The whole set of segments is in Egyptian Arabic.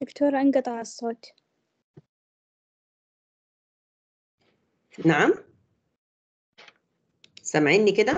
دكتورة انقطع الصوت نعم سامعيني كده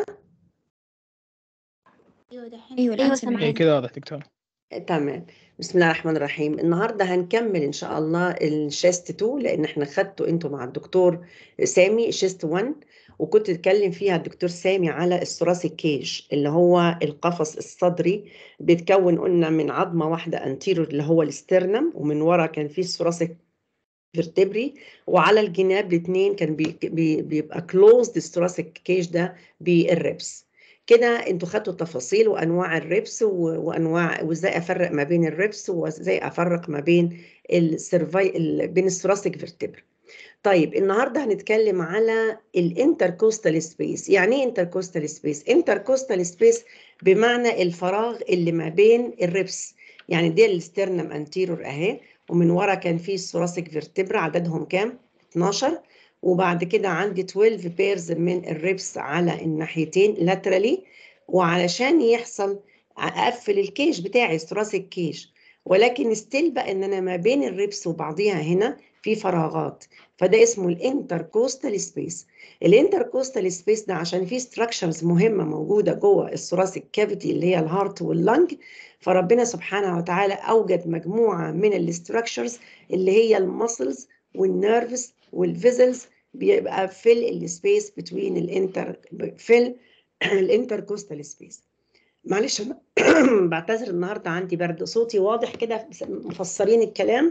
ايوه دحين أيوة الآن ايوه سمعت. ايه سامعين كده واضح دكتور تمام بسم الله الرحمن الرحيم النهارده هنكمل ان شاء الله الشيست 2 لان احنا خدته انتوا مع الدكتور سامي شيست 1 وكنت اتكلم فيها الدكتور سامي على الثوراسيك كيج اللي هو القفص الصدري بيتكون قلنا من عظمه واحده انتيرور اللي هو الاسترنم ومن ورا كان فيه الثوراسيك فيرتبري وعلى الجناب الاثنين كان بي بي بيبقى كلوزد الثوراسيك كيج ده بالريبس كده انتوا خدتوا التفاصيل وانواع الريبس و- وانواع وازاي افرق ما بين الريبس وازاي افرق ما بين السيرفاي ال- بين الثوراسيك فيرتبرا طيب النهارده هنتكلم على الانتركوستال سبيس يعني ايه انتركوستال سبيس انتركوستال سبيس بمعنى الفراغ اللي ما بين الريبس يعني دي الاسترنم انتيرور اهي ومن ورا كان في الثوراسيك فيرتبرا عددهم كام 12 وبعد كده عندي 12 بيرز من الريبس على الناحيتين لاترالي وعلشان يحصل اقفل الكيش بتاعي الثوراسيك كيش ولكن ستيل بقى ان انا ما بين الريبس وبعضيها هنا في فراغات فده اسمه الانتركوستال سبيس الانتركوستال سبيس ده عشان فيه ستراكشرز مهمه موجوده جوه الثوراسيك كافيتي اللي هي الهارت واللنج فربنا سبحانه وتعالى اوجد مجموعه من الاستراكشرز اللي هي المسلز والنيرفز والفيزلز بيبقى في السبيس بتوين الانتر في الانتركوستال سبيس معلش انا بعتذر النهارده عندي برد صوتي واضح كده مفسرين الكلام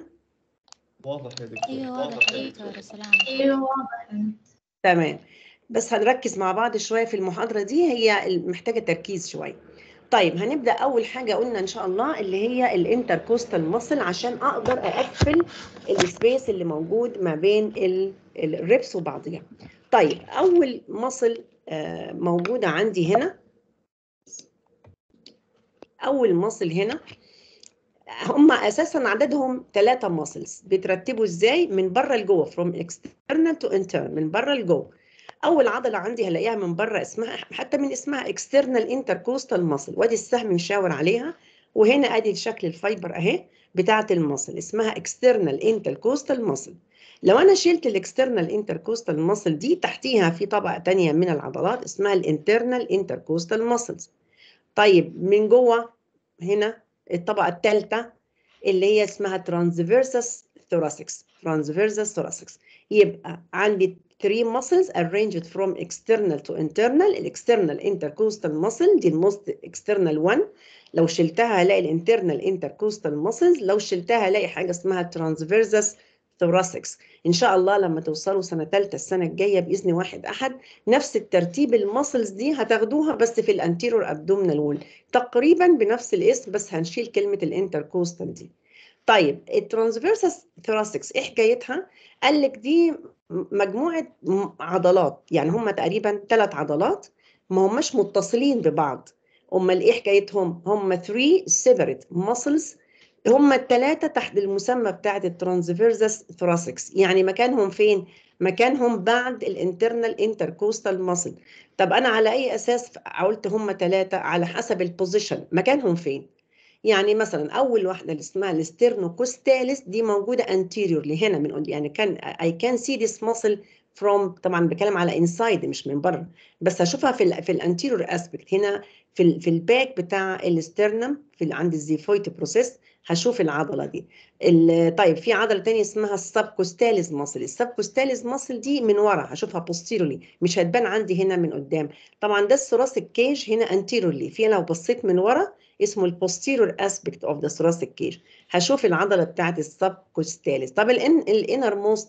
واضح يا دكتور ايوه واضح يا دكتورة سلام ايوه واضح تمام بس هنركز مع بعض شويه في المحاضره دي هي محتاجه تركيز شويه طيب هنبدا اول حاجه قلنا ان شاء الله اللي هي الانتركوستال ماسل عشان اقدر اقفل السبيس اللي موجود ما بين ال- الريبس وبعضها طيب اول ماسل آه، موجوده عندي هنا اول ماسل هنا هم اساسا عددهم ثلاثة ماسلز بيترتبوا ازاي من بره لجوه from external to internal من بره لجوه اول عضله عندي هلاقيها من بره اسمها حتى من اسمها external intercostal muscle وادي السهم مشاور عليها وهنا ادي شكل الفايبر اهي بتاعه المصل اسمها external intercostal muscle لو انا شلت الاكسترنال انتركوستال ماسل دي تحتيها في طبقه تانية من العضلات اسمها الانترنال انتركوستال ماسلز طيب من جوه هنا الطبقه الثالثه اللي هي اسمها transversus thoracics transversus thoracics يبقى عندي three muscles arranged from external to internal الاكسترنال intercostal muscle دي الموست external one لو شلتها هلاقي الانترنال intercostal muscles لو شلتها هلاقي حاجه اسمها transversus thoracics ان شاء الله لما توصلوا سنه ثالثه السنه الجايه باذن واحد احد نفس الترتيب المسلز دي هتاخدوها بس في الانتيرور ابدومينال وول تقريبا بنفس الاسم بس هنشيل كلمه الانتركوستال دي طيب الترانسفيرسس ثوراسيكس ايه حكايتها قال لك دي مجموعه م- عضلات يعني هم تقريبا ثلاث عضلات ما هماش متصلين ببعض امال ايه حكايتهم هم 3 separate muscles هم الثلاثه تحت المسمى بتاعه الترانسفيرسس ثوراسيكس يعني مكانهم فين مكانهم بعد الانترنال انتركوستال ماسل طب انا على اي اساس قلت هم ثلاثه على حسب البوزيشن مكانهم فين يعني مثلا اول واحده اللي اسمها الاسترنوكوستاليس دي موجوده anteriorly هنا من قدام يعني كان I can see this muscle from طبعا بتكلم على inside مش من بره بس هشوفها في ال في الانتيريور اسبكت هنا في ال في الباك بتاع الاسترنم في ال- عند الزيفويت بروسيس هشوف العضله دي ال- طيب في عضله تانية اسمها السبكوستاليز ماسل السبكوستاليز ماسل دي من ورا هشوفها posteriorly مش هتبان عندي هنا من قدام طبعا ده الثوراسيك كيج هنا anteriorly في لو بصيت من ورا اسمه البوستيرور اسبكت اوف ذا thoracic كيج هشوف العضله بتاعت السبكوستاليز طب الان الانر موست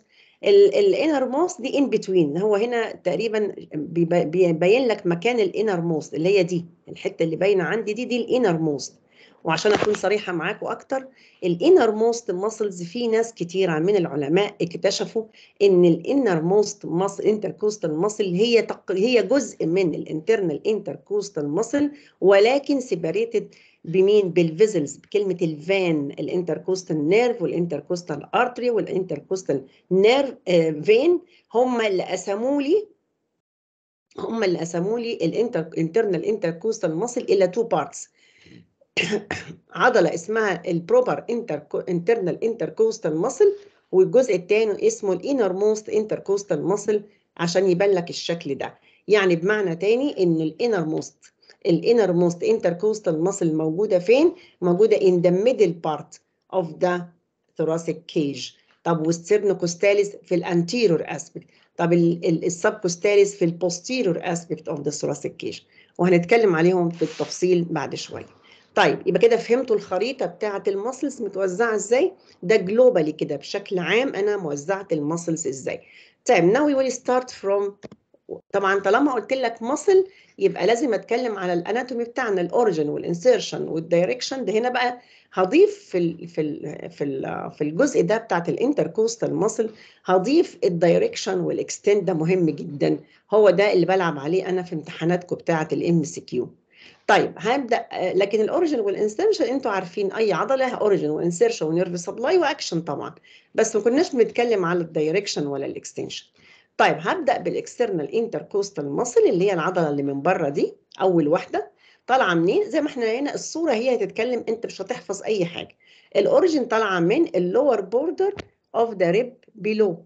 الانر موست دي ان بتوين هو هنا تقريبا بيبا- بيبين لك مكان الانر موست اللي هي دي الحته اللي باينه عندي دي دي الانر موست وعشان اكون صريحه معاكم اكتر الانر موست ماسلز في ناس كتيره من العلماء اكتشفوا ان الانر موست ماسل انتركوستال ماسل هي تق... هي جزء من الانترنال انتركوستال ماسل ولكن سيبريتد بمين بالفيزلز بكلمه الفان الانتركوستال نيرف والانتركوستال ارتري والانتركوستال نيرف فين هم اللي قسموا لي هم اللي قسموا لي الانتر انترنال انتركوستال ماسل الى تو بارتس عضله اسمها البروبر انترنال انتركوستال ماسل والجزء الثاني اسمه الانر موست انتركوستال ماسل عشان يبان لك الشكل ده يعني بمعنى تاني ان الانر موست الانر موست انتركوستال ماسل موجوده فين موجوده in the middle part of the thoracic cage طب والسترنوكوستاليس في الانتيرور اسبكت طب السبكوستاليس في البوستيرور اسبكت اوف ذا thoracic cage وهنتكلم عليهم في التفصيل بعد شويه طيب يبقى كده فهمتوا الخريطه بتاعه المسلز متوزعه ازاي ده جلوبالي كده بشكل عام انا موزعه المسلز ازاي طيب now we will start from طبعا طالما قلت لك ماسل يبقى لازم اتكلم على الاناتومي بتاعنا الاوريجن والانسيرشن والدايركشن ده هنا بقى هضيف في ال في ال في ال في الجزء ده بتاعت الانتركوستال ماسل هضيف الدايركشن والاكستند ده مهم جدا هو ده اللي بلعب عليه انا في امتحاناتكم بتاعه الام سي كيو طيب هبدا لكن الاوريجن والانسيرشن انتوا عارفين اي عضله اوريجن وانسيرشن ونيرف سبلاي واكشن طبعا بس ما كناش بنتكلم على الدايركشن ولا الاكستنشن طيب هبدا بالاكسترنال انتركوستال ماسل اللي هي العضله اللي من بره دي اول واحده طالعه منين زي ما احنا هنا الصوره هي هتتكلم انت مش هتحفظ اي حاجه الاوريجن طالعه من اللور بوردر اوف ذا ريب بيلو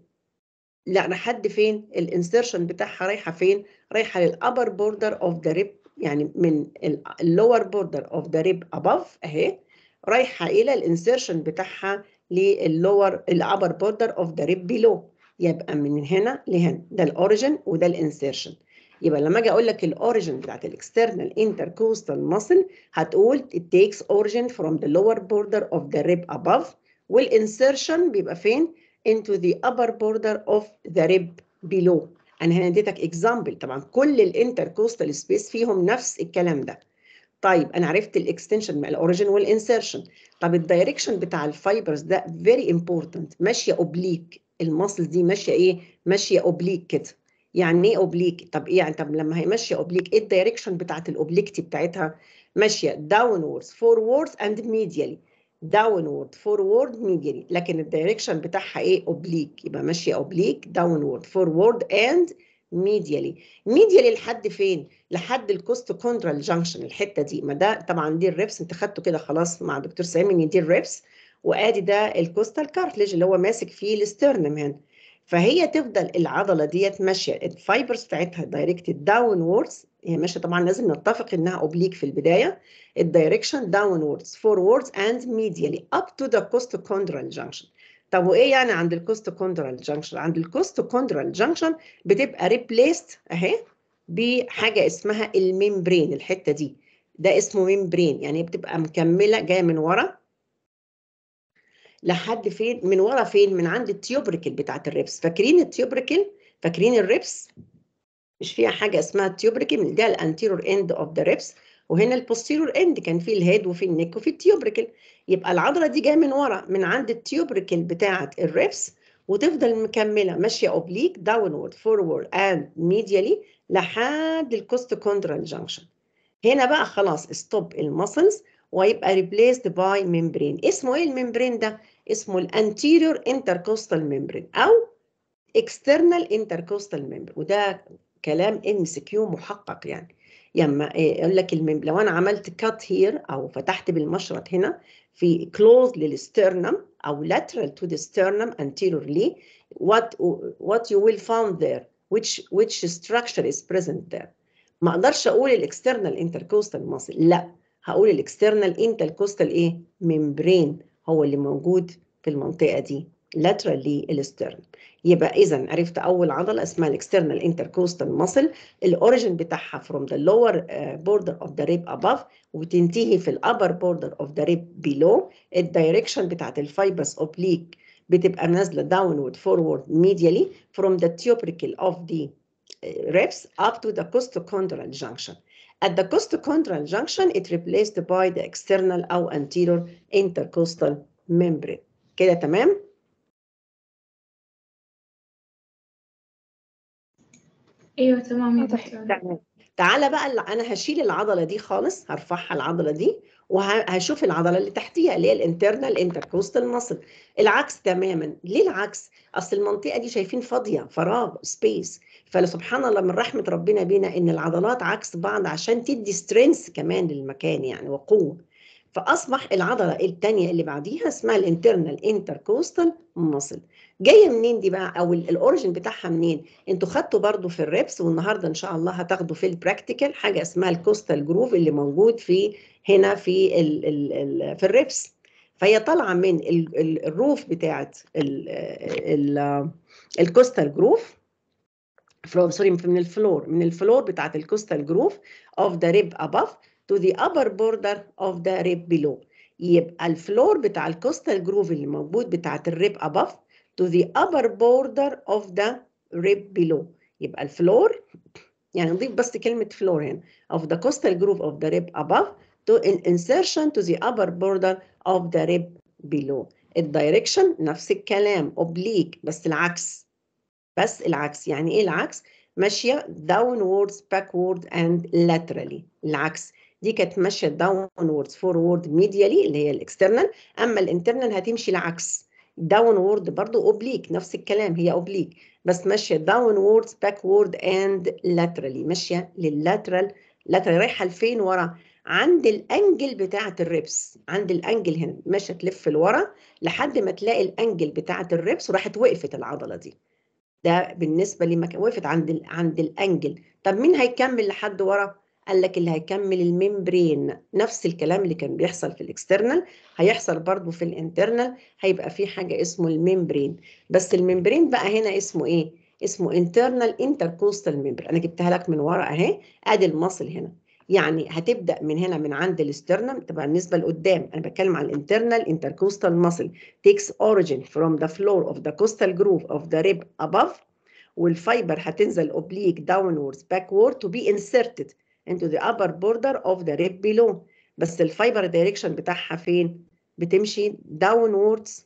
لا لحد فين الانسيرشن بتاعها رايحه فين رايحه للابر بوردر اوف ذا ريب يعني من اللور بوردر اوف ذا ريب اباف اهي رايحه الى الانسيرشن بتاعها للور الابر بوردر اوف ذا ريب بيلو يبقى من هنا لهنا ده الاوريجن وده الانسيرشن يبقى لما اجي اقول لك الاوريجن بتاعت الاكسترنال انتركوستال ماسل هتقول it takes origin from the lower border of the rib above والانسيرشن بيبقى فين into the upper border of the rib below انا هنا اديتك اكزامبل طبعا كل الانتركوستال سبيس فيهم نفس الكلام ده طيب انا عرفت الاكستنشن مع الاوريجن والانسيرشن طب الدايركشن بتاع الفايبرز ده فيري امبورتنت ماشيه اوبليك الماسل دي ماشيه ايه ماشيه اوبليك كده يعني ايه اوبليك طب ايه يعني طب لما هي ماشيه اوبليك ايه الدايركشن بتاعت الاوبليكتي بتاعتها ماشيه داونوردز فوروردز اند ميديالي داونورد فورورد ميديالي لكن الدايركشن بتاعها ايه اوبليك يبقى ماشيه اوبليك داونورد فورورد اند ميديالي ميديالي لحد فين لحد الكوست كوندرال جانكشن الحته دي ما ده طبعا دي الريبس انت خدته كده خلاص مع دكتور سامي ان دي الريبس وادي ده الكوستال كارتليج اللي هو ماسك فيه الاسترنم هنا فهي تفضل العضله ديت ماشيه الفايبرز بتاعتها دايركتد داونوردز هي ماشيه طبعا لازم نتفق انها اوبليك في البدايه الدايركشن داونوردز فوروردز اند ميديالي اب تو ذا كوست كوندرال جانكشن طب وايه يعني عند الكوست كوندرال جانكشن عند الكوست كوندرال جانكشن بتبقى ريبليست اهي بحاجه اسمها الممبرين الحته دي ده اسمه ممبرين يعني بتبقى مكمله جايه من ورا لحد فين من ورا فين من عند التيوبريكل بتاعت الريبس فاكرين التيوبريكل فاكرين الريبس مش فيها حاجه اسمها التيوبريكل ده الانتيرور اند اوف ذا ريبس وهنا البوستيرور اند كان فيه الهيد وفي النك وفي التيوبريكل يبقى العضله دي جايه من ورا من عند التيوبريكل بتاعت الريبس وتفضل مكمله ماشيه اوبليك داونورد فورورد اند ميديالي لحد الكوست كوندرال جانكشن هنا بقى خلاص ستوب المسلز ويبقى ريبليسد باي ممبرين اسمه ايه الممبرين ده اسمه الانتيريور انتركوستال ممبرين او اكسترنال انتركوستال ممبرين وده كلام ام سي كيو محقق يعني لما يقول لك المم... لو انا عملت كات هير او فتحت بالمشرط هنا في كلوز للسترنم او lateral to the sternum anteriorly what what you will found there which which structure is present there ما اقدرش اقول الاكسترنال انتركوستال ماسل لا هقول الاكسترنال انتركوستال ايه ممبرين هو اللي موجود في المنطقه دي lateral للسترن يبقى اذا عرفت اول عضله اسمها الاكسترنال انتركوستال ماسل الاوريجن بتاعها from the lower uh, border of the rib above وتنتهي في الابر border of the rib below الدايركشن بتاعت الفايبرس اوبليك بتبقى نازله downward forward medially from the tubercle of the ribs up to the costochondral junction At the costochondral junction, it replaced by the external أو anterior intercostal membrane. كده تمام؟ ايوه تمام يا دكتور تمام. تعالى بقى اللي انا هشيل العضله دي خالص هرفعها العضله دي وهشوف العضله اللي تحتيها اللي هي الانترنال انتركوستال ماسل العكس تماما ليه العكس اصل المنطقه دي شايفين فاضيه فراغ سبيس فسبحان الله من رحمه ربنا بينا ان العضلات عكس بعض عشان تدي سترينث كمان للمكان يعني وقوه فاصبح العضله الثانيه اللي بعديها اسمها الانترنال انتركوستال ماسل جايه منين دي بقى او ال- الاوريجن بتاعها منين انتوا خدتوا برضو في الريبس والنهارده ان شاء الله هتاخدوا في البراكتيكال حاجه اسمها الكوستال جروف اللي موجود في هنا في ال ال ال في الريبس فهي طالعه من ال- ال- الروف بتاعت ال ال الكوستال جروف from سوري من الفلور من الفلور بتاعت الكوستال جروف of the rib above to the upper border of the rib below يبقى الفلور بتاع الكوستال جروف اللي موجود بتاعت الريب above to the upper border of the rib below يبقى الفلور يعني نضيف بس كلمة فلور هنا of the coastal groove of the rib above to an insertion to the upper border of the rib below الدايركشن نفس الكلام oblique بس العكس بس العكس يعني ايه العكس ماشيه downwards backward and laterally العكس دي كانت ماشيه downwards forward medially اللي هي الاكسترنال اما الانترنال هتمشي العكس downward برضو oblique نفس الكلام هي oblique بس ماشيه downwards backward and laterally ماشيه لللاترال lateral رايحه لفين ورا عند الانجل بتاعه الريبس عند الانجل هنا ماشيه تلف لورا لحد ما تلاقي الانجل بتاعه الريبس وراحت وقفت العضله دي ده بالنسبه لما كان وقفت عند ال عند الانجل طب مين هيكمل لحد ورا قال لك اللي هيكمل الممبرين نفس الكلام اللي كان بيحصل في الاكسترنال هيحصل برضو في الانترنال هيبقى في حاجه اسمه الممبرين بس الممبرين بقى هنا اسمه ايه اسمه internal intercostal membrane انا جبتها لك من ورا اهي ادي المصل هنا يعني هتبدا من هنا من عند الاسترنم تبقى بالنسبه لقدام انا بتكلم عن الانترنال intercostal muscle takes origin from the floor of the costal groove of the rib above والفايبر هتنزل oblique downwards backward to be inserted into the upper border of the rib below بس الفايبر دايركشن بتاعها فين بتمشي downwards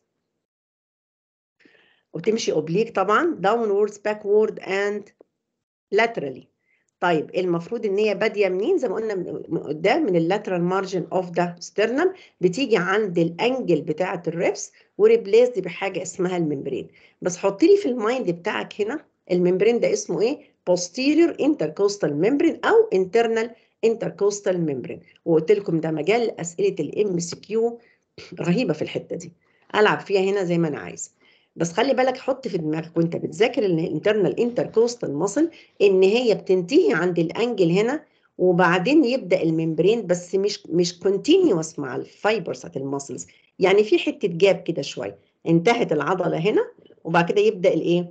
وبتمشي oblique طبعا downwards backward and laterally طيب المفروض ان هي باديه منين زي ما قلنا من قدام من اللاترال مارجن اوف ذا sternum بتيجي عند الانجل بتاعه الريبس وريبليسد بحاجه اسمها الممبرين بس حط لي في المايند بتاعك هنا الممبرين ده اسمه ايه posterior intercostal membrane او internal intercostal membrane وقلت لكم ده مجال اسئله الام سي كيو رهيبه في الحته دي العب فيها هنا زي ما انا عايز بس خلي بالك حط في دماغك وانت بتذاكر الانترنال انتركوستال ماسل ان هي بتنتهي عند الانجل هنا وبعدين يبدا الممبرين بس مش مش كونتينيوس مع الفايبرز بتاعت الماسلز يعني في حته جاب كده شويه انتهت العضله هنا وبعد كده يبدا الايه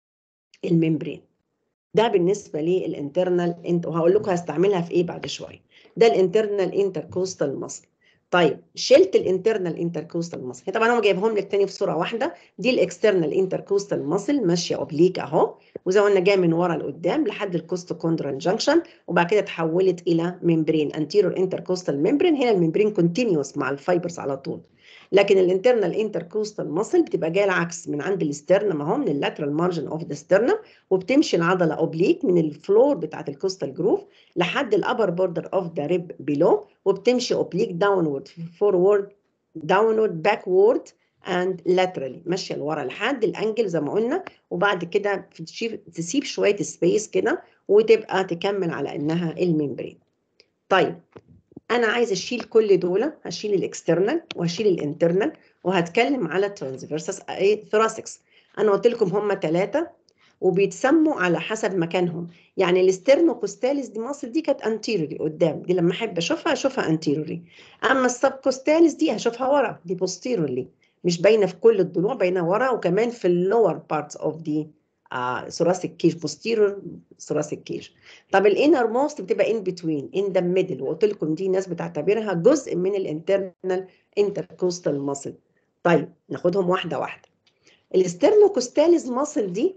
الممبرين ده بالنسبه للانترنال انت وهقول لكم هستعملها في ايه بعد شويه ده الانترنال انتركوستال ماسل طيب شلت الانترنال انتركوستال ماسل طبعا هم جايبهم لك تاني في صوره واحده دي الاكسترنال انتركوستال ماسل ماشيه اوبليك اهو وزي ما قلنا جايه من ورا لقدام لحد الكوستوكوندرال جانكشن وبعد كده اتحولت الى ممبرين انتيرور انتركوستال ممبرين هنا الممبرين كونتينيوس مع الفايبرز على طول لكن الانترنال انتركوستال ماسل بتبقى جايه العكس من عند الاسترنم اهو من اللاترال مارجن اوف ذا سترنم وبتمشي العضله اوبليك من الفلور بتاعت الكوستال جروف لحد الابر بوردر اوف ذا ريب بيلو وبتمشي اوبليك داونورد فورورد داونورد باكورد اند لاترالي ماشيه لورا لحد الانجل زي ما قلنا وبعد كده تسيب تسيب شويه سبيس كده وتبقى تكمل على انها الممبرين طيب انا عايز اشيل كل دول هشيل الاكسترنال وهشيل الانترنال وهتكلم على الترانسفيرسس ثراسكس انا قلت لكم هم ثلاثه وبيتسموا على حسب مكانهم يعني الاسترنوكوستاليس دي مصر دي كانت انتيروري قدام دي لما احب اشوفها اشوفها انتيروري اما السبكوستاليس دي هشوفها ورا دي بوستيروري مش باينه في كل الضلوع باينه ورا وكمان في اللور بارتس اوف دي ثوراسيك كيج بوستيرور ثوراسيك كيج طب الانر موست بتبقى ان بتوين ان ذا ميدل وقلت لكم دي ناس بتعتبرها جزء من الانترنال انتركوستال ماسل طيب ناخدهم واحده واحده الاسترنوكوستاليز ماسل دي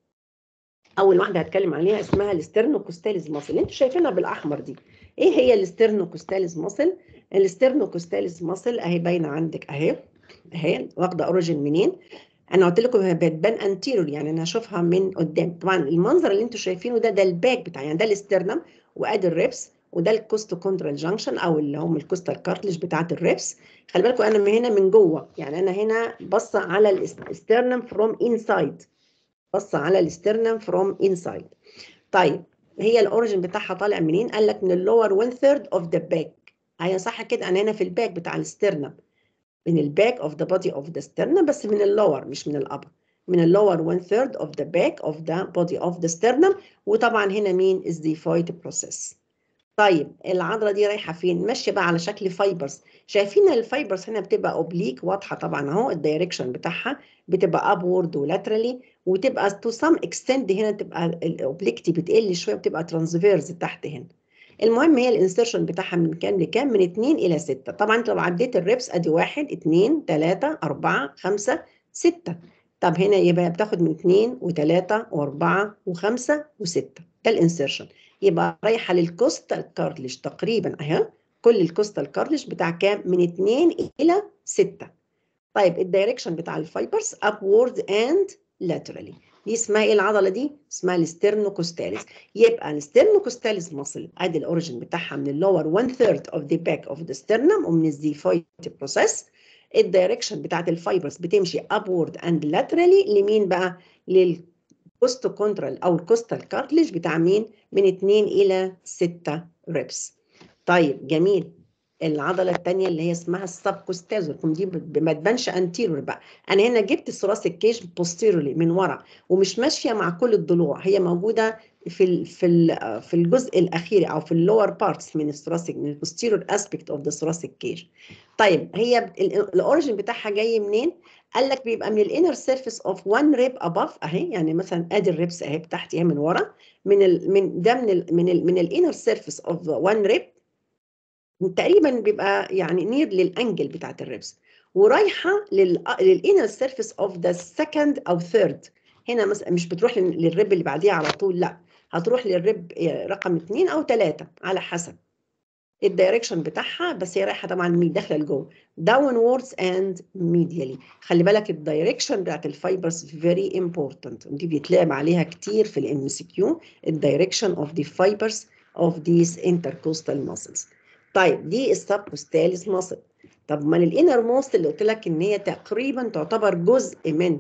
اول واحده هتكلم عليها اسمها الاسترنوكوستاليز ماسل اللي انتوا شايفينها بالاحمر دي ايه هي الاسترنوكوستاليز ماسل الاسترنوكوستاليز ماسل اهي باينه عندك اهي اهي واخده اوريجين منين انا قلت لكم بتبان انتيرور يعني انا هشوفها من قدام طبعا المنظر اللي انتوا شايفينه ده ده الباك بتاع يعني ده الاسترنم وادي الريبس وده الكوستوكوندرال جانكشن او اللي هم الكوستال كارتلج بتاعه الريبس خلي بالكم انا من هنا من جوه يعني انا هنا باصه على الاسترنم فروم انسايد باصه على الاسترنم فروم انسايد طيب هي الاوريجن بتاعها طالع منين قال لك من اللور 1 ثيرد اوف ذا باك ايوه صح كده انا هنا في الباك بتاع الاسترنم من الباك اوف ذا body اوف ذا sternum بس من اللور مش من الابر من اللور one third of the back of the body of the sternum وطبعا هنا مين is the void process طيب العضله دي رايحه فين ماشيه بقى على شكل فايبرز شايفين الفايبرز هنا بتبقى اوبليك واضحه طبعا اهو الدايركشن بتاعها بتبقى ابورد ولاترالي وتبقى تو سام اكستند هنا تبقى الاوبليكتي بتقل شويه بتبقى ترانسفيرز تحت هنا المهم هي الانسرشن بتاعها من كام لكام من 2 الى 6 طبعا انت لو عديت الريبس ادي 1 2 3 4 5 6 طب هنا يبقى بتاخد من 2 و3 و4 و5 و6 ده الانسرشن يبقى رايحه للكوستال كارلج تقريبا اهي كل الكوستال كارلج بتاع كام من 2 الى 6 طيب الدايركشن بتاع الفايبرز upward and laterally دي اسمها ايه العضله دي اسمها السترنوكوستاليس يبقى السترنوكوستاليس ماسل ادي الاوريجن بتاعها من اللور 1 ثيرد اوف ذا باك اوف ذا sternum ومن الزيفايت بروسيس الدايركشن بتاعت الفايبرز بتمشي upward and laterally لمين بقى للكوستو كونترال او الكوستال كارتلج بتاع مين من 2 الى 6 ريبس طيب جميل العضله الثانيه اللي هي اسمها السبكوستازول دي ما تبانش انتيرور بقى انا هنا جبت الثراسيك كيج بوستيرولي من ورا ومش ماشيه مع كل الضلوع هي موجوده في ال في ال في الجزء الاخير او في اللور بارتس من الثراسيك من البوستيرور اسبيكت اوف ذا ثراسيك كيج طيب هي الاوريجن بتاعها جاي منين قال لك بيبقى من الانر سيرفيس اوف 1 ريب اباف اهي يعني مثلا ادي الريبس اهي تحت من ورا من ال من ده من ال من ال من الانر سيرفيس اوف 1 ريب تقريبا بيبقى يعني نير للانجل بتاعت الريبس ورايحه للانر سيرفيس اوف ذا سكند او ثيرد هنا مثلا مش بتروح للريب اللي بعديها على طول لا هتروح للريب رقم اثنين او ثلاثه على حسب الدايركشن بتاعها بس هي رايحه طبعا مين داخله لجوه downwards and medially خلي بالك الدايركشن بتاعت الفايبرز very important ودي بيتلعب عليها كتير في الام سي كيو الدايركشن of the fibers of these intercostal muscles طيب دي السبكوستاليس ماسل طب امال الانر موست اللي قلت لك ان هي تقريبا تعتبر جزء من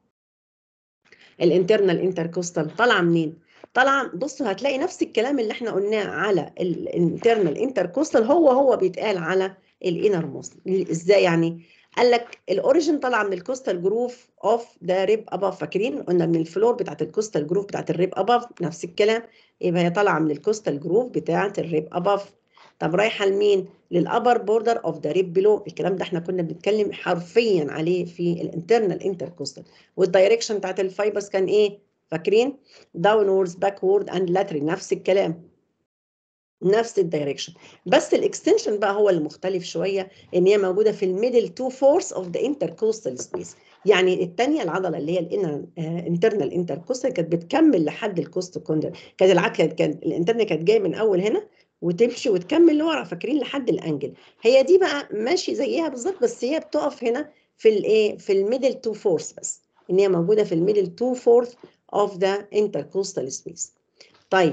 الانترنال انتركوستال طالعه منين؟ طالعه بصوا هتلاقي نفس الكلام اللي احنا قلناه على الانترنال انتركوستال هو هو بيتقال على الانر موست ازاي يعني؟ قال لك الاوريجن طالعه من الكوستال جروف اوف ذا ريب اباف فاكرين قلنا من الفلور بتاعت الكوستال جروف بتاعت الريب اباف نفس الكلام يبقى هي طالعه من الكوستال جروف بتاعت الريب اباف طب رايحه لمين؟ للابر بوردر اوف ذا ريب بلو الكلام ده احنا كنا بنتكلم حرفيا عليه في الانترنال انتركوستال والدايركشن بتاعت الفايبرز كان ايه؟ فاكرين؟ داونوردز باكورد اند لاتري نفس الكلام نفس الدايركشن بس الاكستنشن بقى هو اللي مختلف شويه ان هي موجوده في الميدل تو فورس اوف ذا انتركوستال سبيس يعني الثانيه العضله اللي هي الانترنال انتركوستال كانت بتكمل لحد الكوست كوندر كانت العكس كانت الانترنال كانت جايه من اول هنا وتمشي وتكمل لورا فاكرين لحد الانجل هي دي بقى ماشي زيها بالظبط بس هي بتقف هنا في الايه في الميدل تو فورس بس ان هي موجوده في الميدل تو فورث اوف ذا انتركوستال سبيس طيب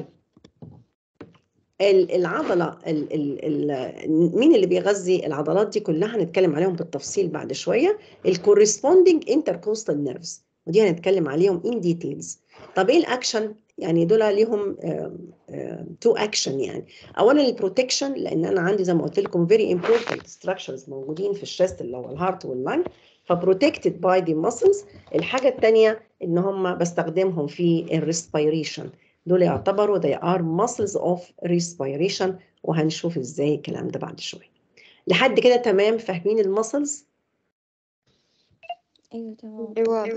العضله ال ال ال مين اللي بيغذي العضلات دي كلها هنتكلم عليهم بالتفصيل بعد شويه الكورسبوندينج انتركوستال نيرفز ودي هنتكلم عليهم ان ديتيلز طب ايه الاكشن يعني دول ليهم تو اكشن يعني اولا البروتكشن لان انا عندي زي ما قلت لكم فيري امبورتنت ستراكشرز موجودين في الشيست اللي هو الهارت واللنج فبروتكتد باي دي ماسلز الحاجه الثانيه ان هم بستخدمهم في الريسبيريشن دول يعتبروا they are muscles of respiration وهنشوف ازاي الكلام ده بعد شويه لحد كده تمام فاهمين المسلز ايوه تمام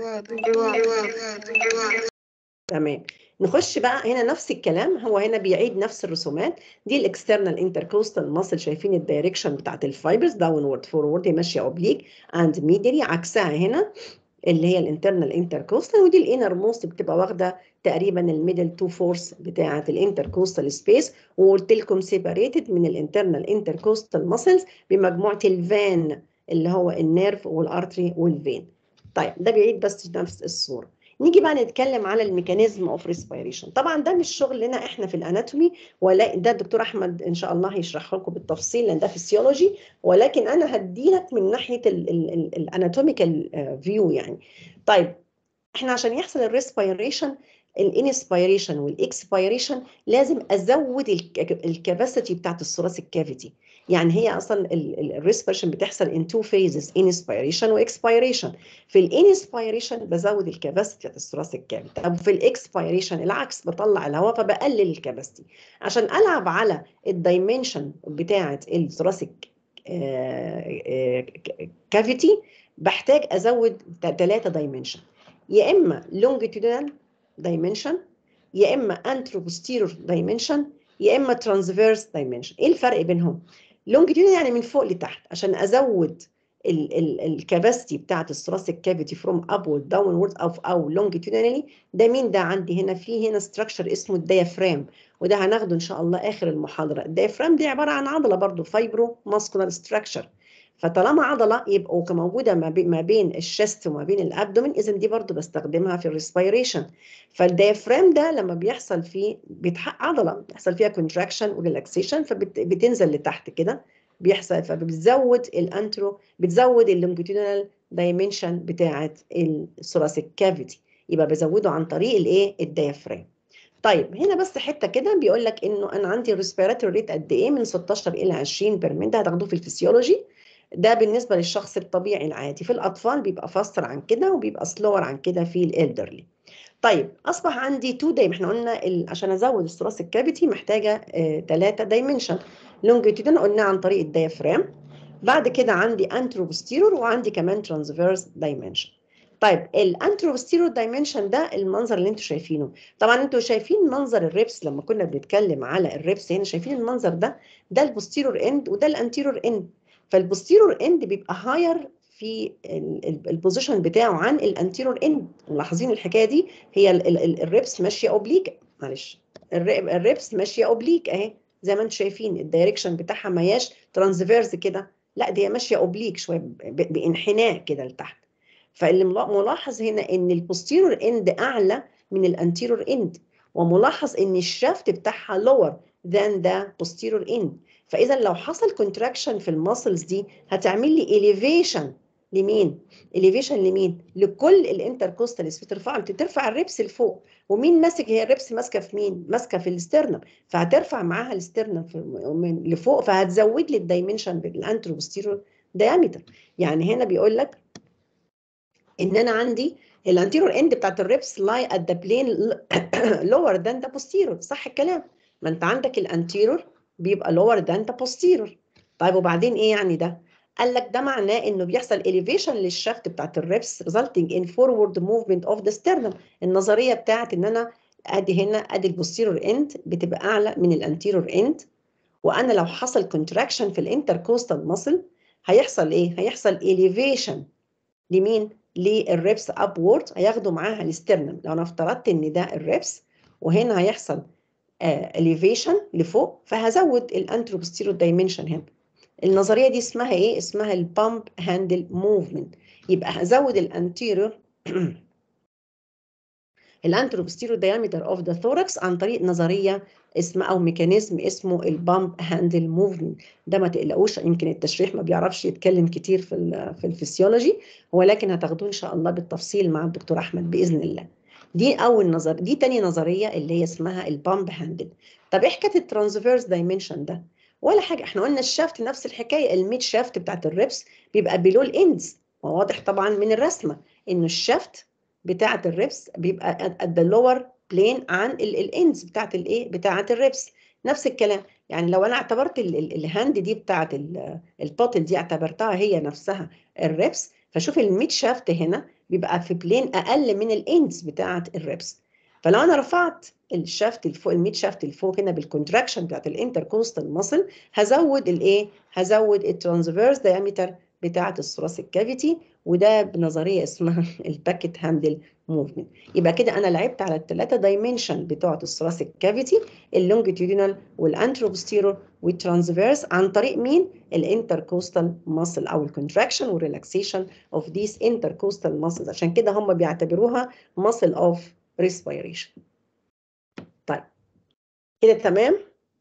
تمام نخش بقى هنا نفس الكلام هو هنا بيعيد نفس الرسومات دي الاكسترنال انتركوستال ماسل شايفين الدايركشن بتاعت الفايبرز داونورد فورورد هي ماشيه اوبليك اند ميدلي عكسها هنا اللي هي الانترنال انتركوستال ودي الانر موست بتبقى واخده تقريبا الميدل تو فورس بتاعه الانتركوستال سبيس وقلت لكم سيباريتد من الانترنال انتركوستال ماسلز بمجموعه الفان اللي هو النيرف والارتري والفين طيب ده بيعيد بس نفس الصوره نيجي بقى نتكلم على الميكانيزم اوف ريسبيريشن طبعا ده مش شغلنا احنا في الاناتومي ولا ده الدكتور احمد ان شاء الله هيشرح لكم بالتفصيل لان ده فيسيولوجي ولكن انا هديلك من ناحيه الاناتوميكال فيو يعني طيب احنا عشان يحصل الريسبيريشن الانسبيريشن والاكسبيريشن لازم ازود الكباسيتي بتاعت الثوراسيك كافيتي يعني هي اصلا الريسبيريشن بتحصل in two phases inspiration واكسبيريشن في الانسبيريشن بزود الكباسيتي بتاعت الثوراسيك كافيتي طب في الاكسبيريشن العكس بطلع الهواء فبقلل الكباسيتي عشان العب على الدايمنشن بتاعه الثوراسيك كافيتي بحتاج ازود ثلاثه دايمنشن يا اما لونجيتودينال دايمنشن يا اما انتروبوستيرور دايمنشن يا اما ترانسفيرس دايمنشن ايه الفرق بينهم لونجيتودينال يعني من فوق لتحت عشان ازود الكاباسيتي بتاعت الثوراسيك كافيتي فروم ابورد داونورد او او لونجيتودينالي ده مين ده عندي هنا في هنا ستراكشر اسمه الديافرام وده هناخده ان شاء الله اخر المحاضره الديافرام دي عباره عن عضله برضو فايبرو ماسكولار ستراكشر فطالما عضله يبقى موجوده ما بين ما بين الشست وما بين الابدومين اذا دي برضو بستخدمها في الريسبيريشن فالديافرام ده لما بيحصل فيه بيتحقق عضله بيحصل فيها كونتراكشن وريلاكسيشن فبتنزل لتحت كده بيحصل فبتزود الانترو بتزود اللونجيتودينال دايمنشن بتاعه الثوراسيك كافيتي يبقى بزوده عن طريق الايه الديافرام طيب هنا بس حته كده بيقول لك انه انا عندي الريسبيراتوري ريت قد ايه من 16 الى 20 بير ده هتاخدوه في الفسيولوجي ده بالنسبه للشخص الطبيعي العادي في الاطفال بيبقى فاستر عن كده وبيبقى سلور عن كده في الالدرلي طيب اصبح عندي تو دايم احنا قلنا ال... عشان ازود الثوراسيك كافيتي محتاجه ثلاثه دايمنشن لونجيتودين قلنا عن طريق الديافرام بعد كده عندي انتروبوستيرور وعندي كمان ترانسفيرس دايمنشن طيب الانتروبوستيرور دايمنشن ده المنظر اللي انتوا شايفينه طبعا انتوا شايفين منظر الريبس لما كنا بنتكلم على الريبس هنا شايفين المنظر ده ده البوستيرور اند وده الانتيرور اند فالبوستيرور اند بيبقى هاير في البوزيشن بتاعه عن الانتيرور اند ملاحظين الحكايه دي هي الريبس ماشيه اوبليك معلش الريبس ماشيه اوبليك اهي زي ما انتم شايفين الدايركشن بتاعها ما هياش ترانسفيرس كده لا دي ماشيه اوبليك شويه بانحناء كده لتحت فاللي ملاحظ هنا ان البوستيرور اند اعلى من الانتيرور اند وملاحظ ان الشافت بتاعها lower than the posterior end فاذا لو حصل كونتراكشن في الماسلز دي هتعمل لي elevation لمين؟ elevation لمين؟ لكل الانتركوستال بترفع بترفع الريبس لفوق ومين ماسك هي الريبس ماسكه في مين؟ ماسكه في الاسترنم فهترفع معاها الاسترنم من لفوق فهتزود لي الدايمنشن بالانتروبوستيرور دايمتر يعني هنا بيقول لك ان انا عندي الانتيرور اند بتاعت الريبس لاي ات ذا بلين لور ذان ذا بوستيرور صح الكلام ما انت عندك الانتيرور بيبقى لور ذان ذا بوستيرور طيب وبعدين ايه يعني ده قال لك ده معناه انه بيحصل elevation للشفت بتاعت الريبس resulting in forward movement of the sternum النظريه بتاعت ان انا ادي هنا ادي البوستيرور اند بتبقى اعلى من الانتيرور اند وانا لو حصل contraction في الانتركوستال ماسل هيحصل ايه هيحصل elevation لمين للريبس ابورد هياخدوا معاها الاسترنم لو انا افترضت ان ده الريبس وهنا هيحصل elevation لفوق فهزود الانتروبوستيرو دايمنشن هنا النظريه دي اسمها ايه اسمها البامب هاندل موفمنت يبقى هزود الانتيريور الانتروبوستيرو diameter اوف ذا ثوركس عن طريق نظريه اسمها او ميكانيزم اسمه البامب هاندل موفمنت ده ما تقلقوش يمكن التشريح ما بيعرفش يتكلم كتير في في الفسيولوجي ولكن هتاخدوه ان شاء الله بالتفصيل مع الدكتور احمد باذن الله دي اول نظر دي تاني نظريه اللي هي اسمها البامب هاندل طب ايه حكايه الترانسفيرس دايمنشن ده ولا حاجه احنا قلنا الشافت نفس الحكايه الميد شافت بتاعت الريبس بيبقى بيلو الاندز وواضح طبعا من الرسمه انه الشافت بتاعت الريبس بيبقى at the lower plane عن الاندز بتاعت الايه بتاعت الريبس نفس الكلام يعني لو انا اعتبرت الهاند دي بتاعت البوتل دي اعتبرتها هي نفسها الريبس فشوف الميد شافت هنا بيبقى في بلين اقل من الاندز بتاعت الريبس فلو انا رفعت الشافت الفوق الميد شافت الفوق هنا بالكونتراكشن بتاعت الانتركوستال ماسل هزود الايه هزود الترانسفيرس دايمتر بتاعه الثوراسيك كافيتي وده بنظريه اسمها الباكيت هاندل موفمنت يبقى كده انا لعبت على الثلاثه دايمنشن بتوعه الثوراسيك كافيتي اللونجيتيودينال والانتروبوستيرور والترانسفيرس عن طريق مين الانتركوستال ماسل او الكونتراكشن والريلاكسيشن اوف ذيس انتركوستال ماسلز عشان كده هم بيعتبروها ماسل اوف ريسبيريشن طيب كده تمام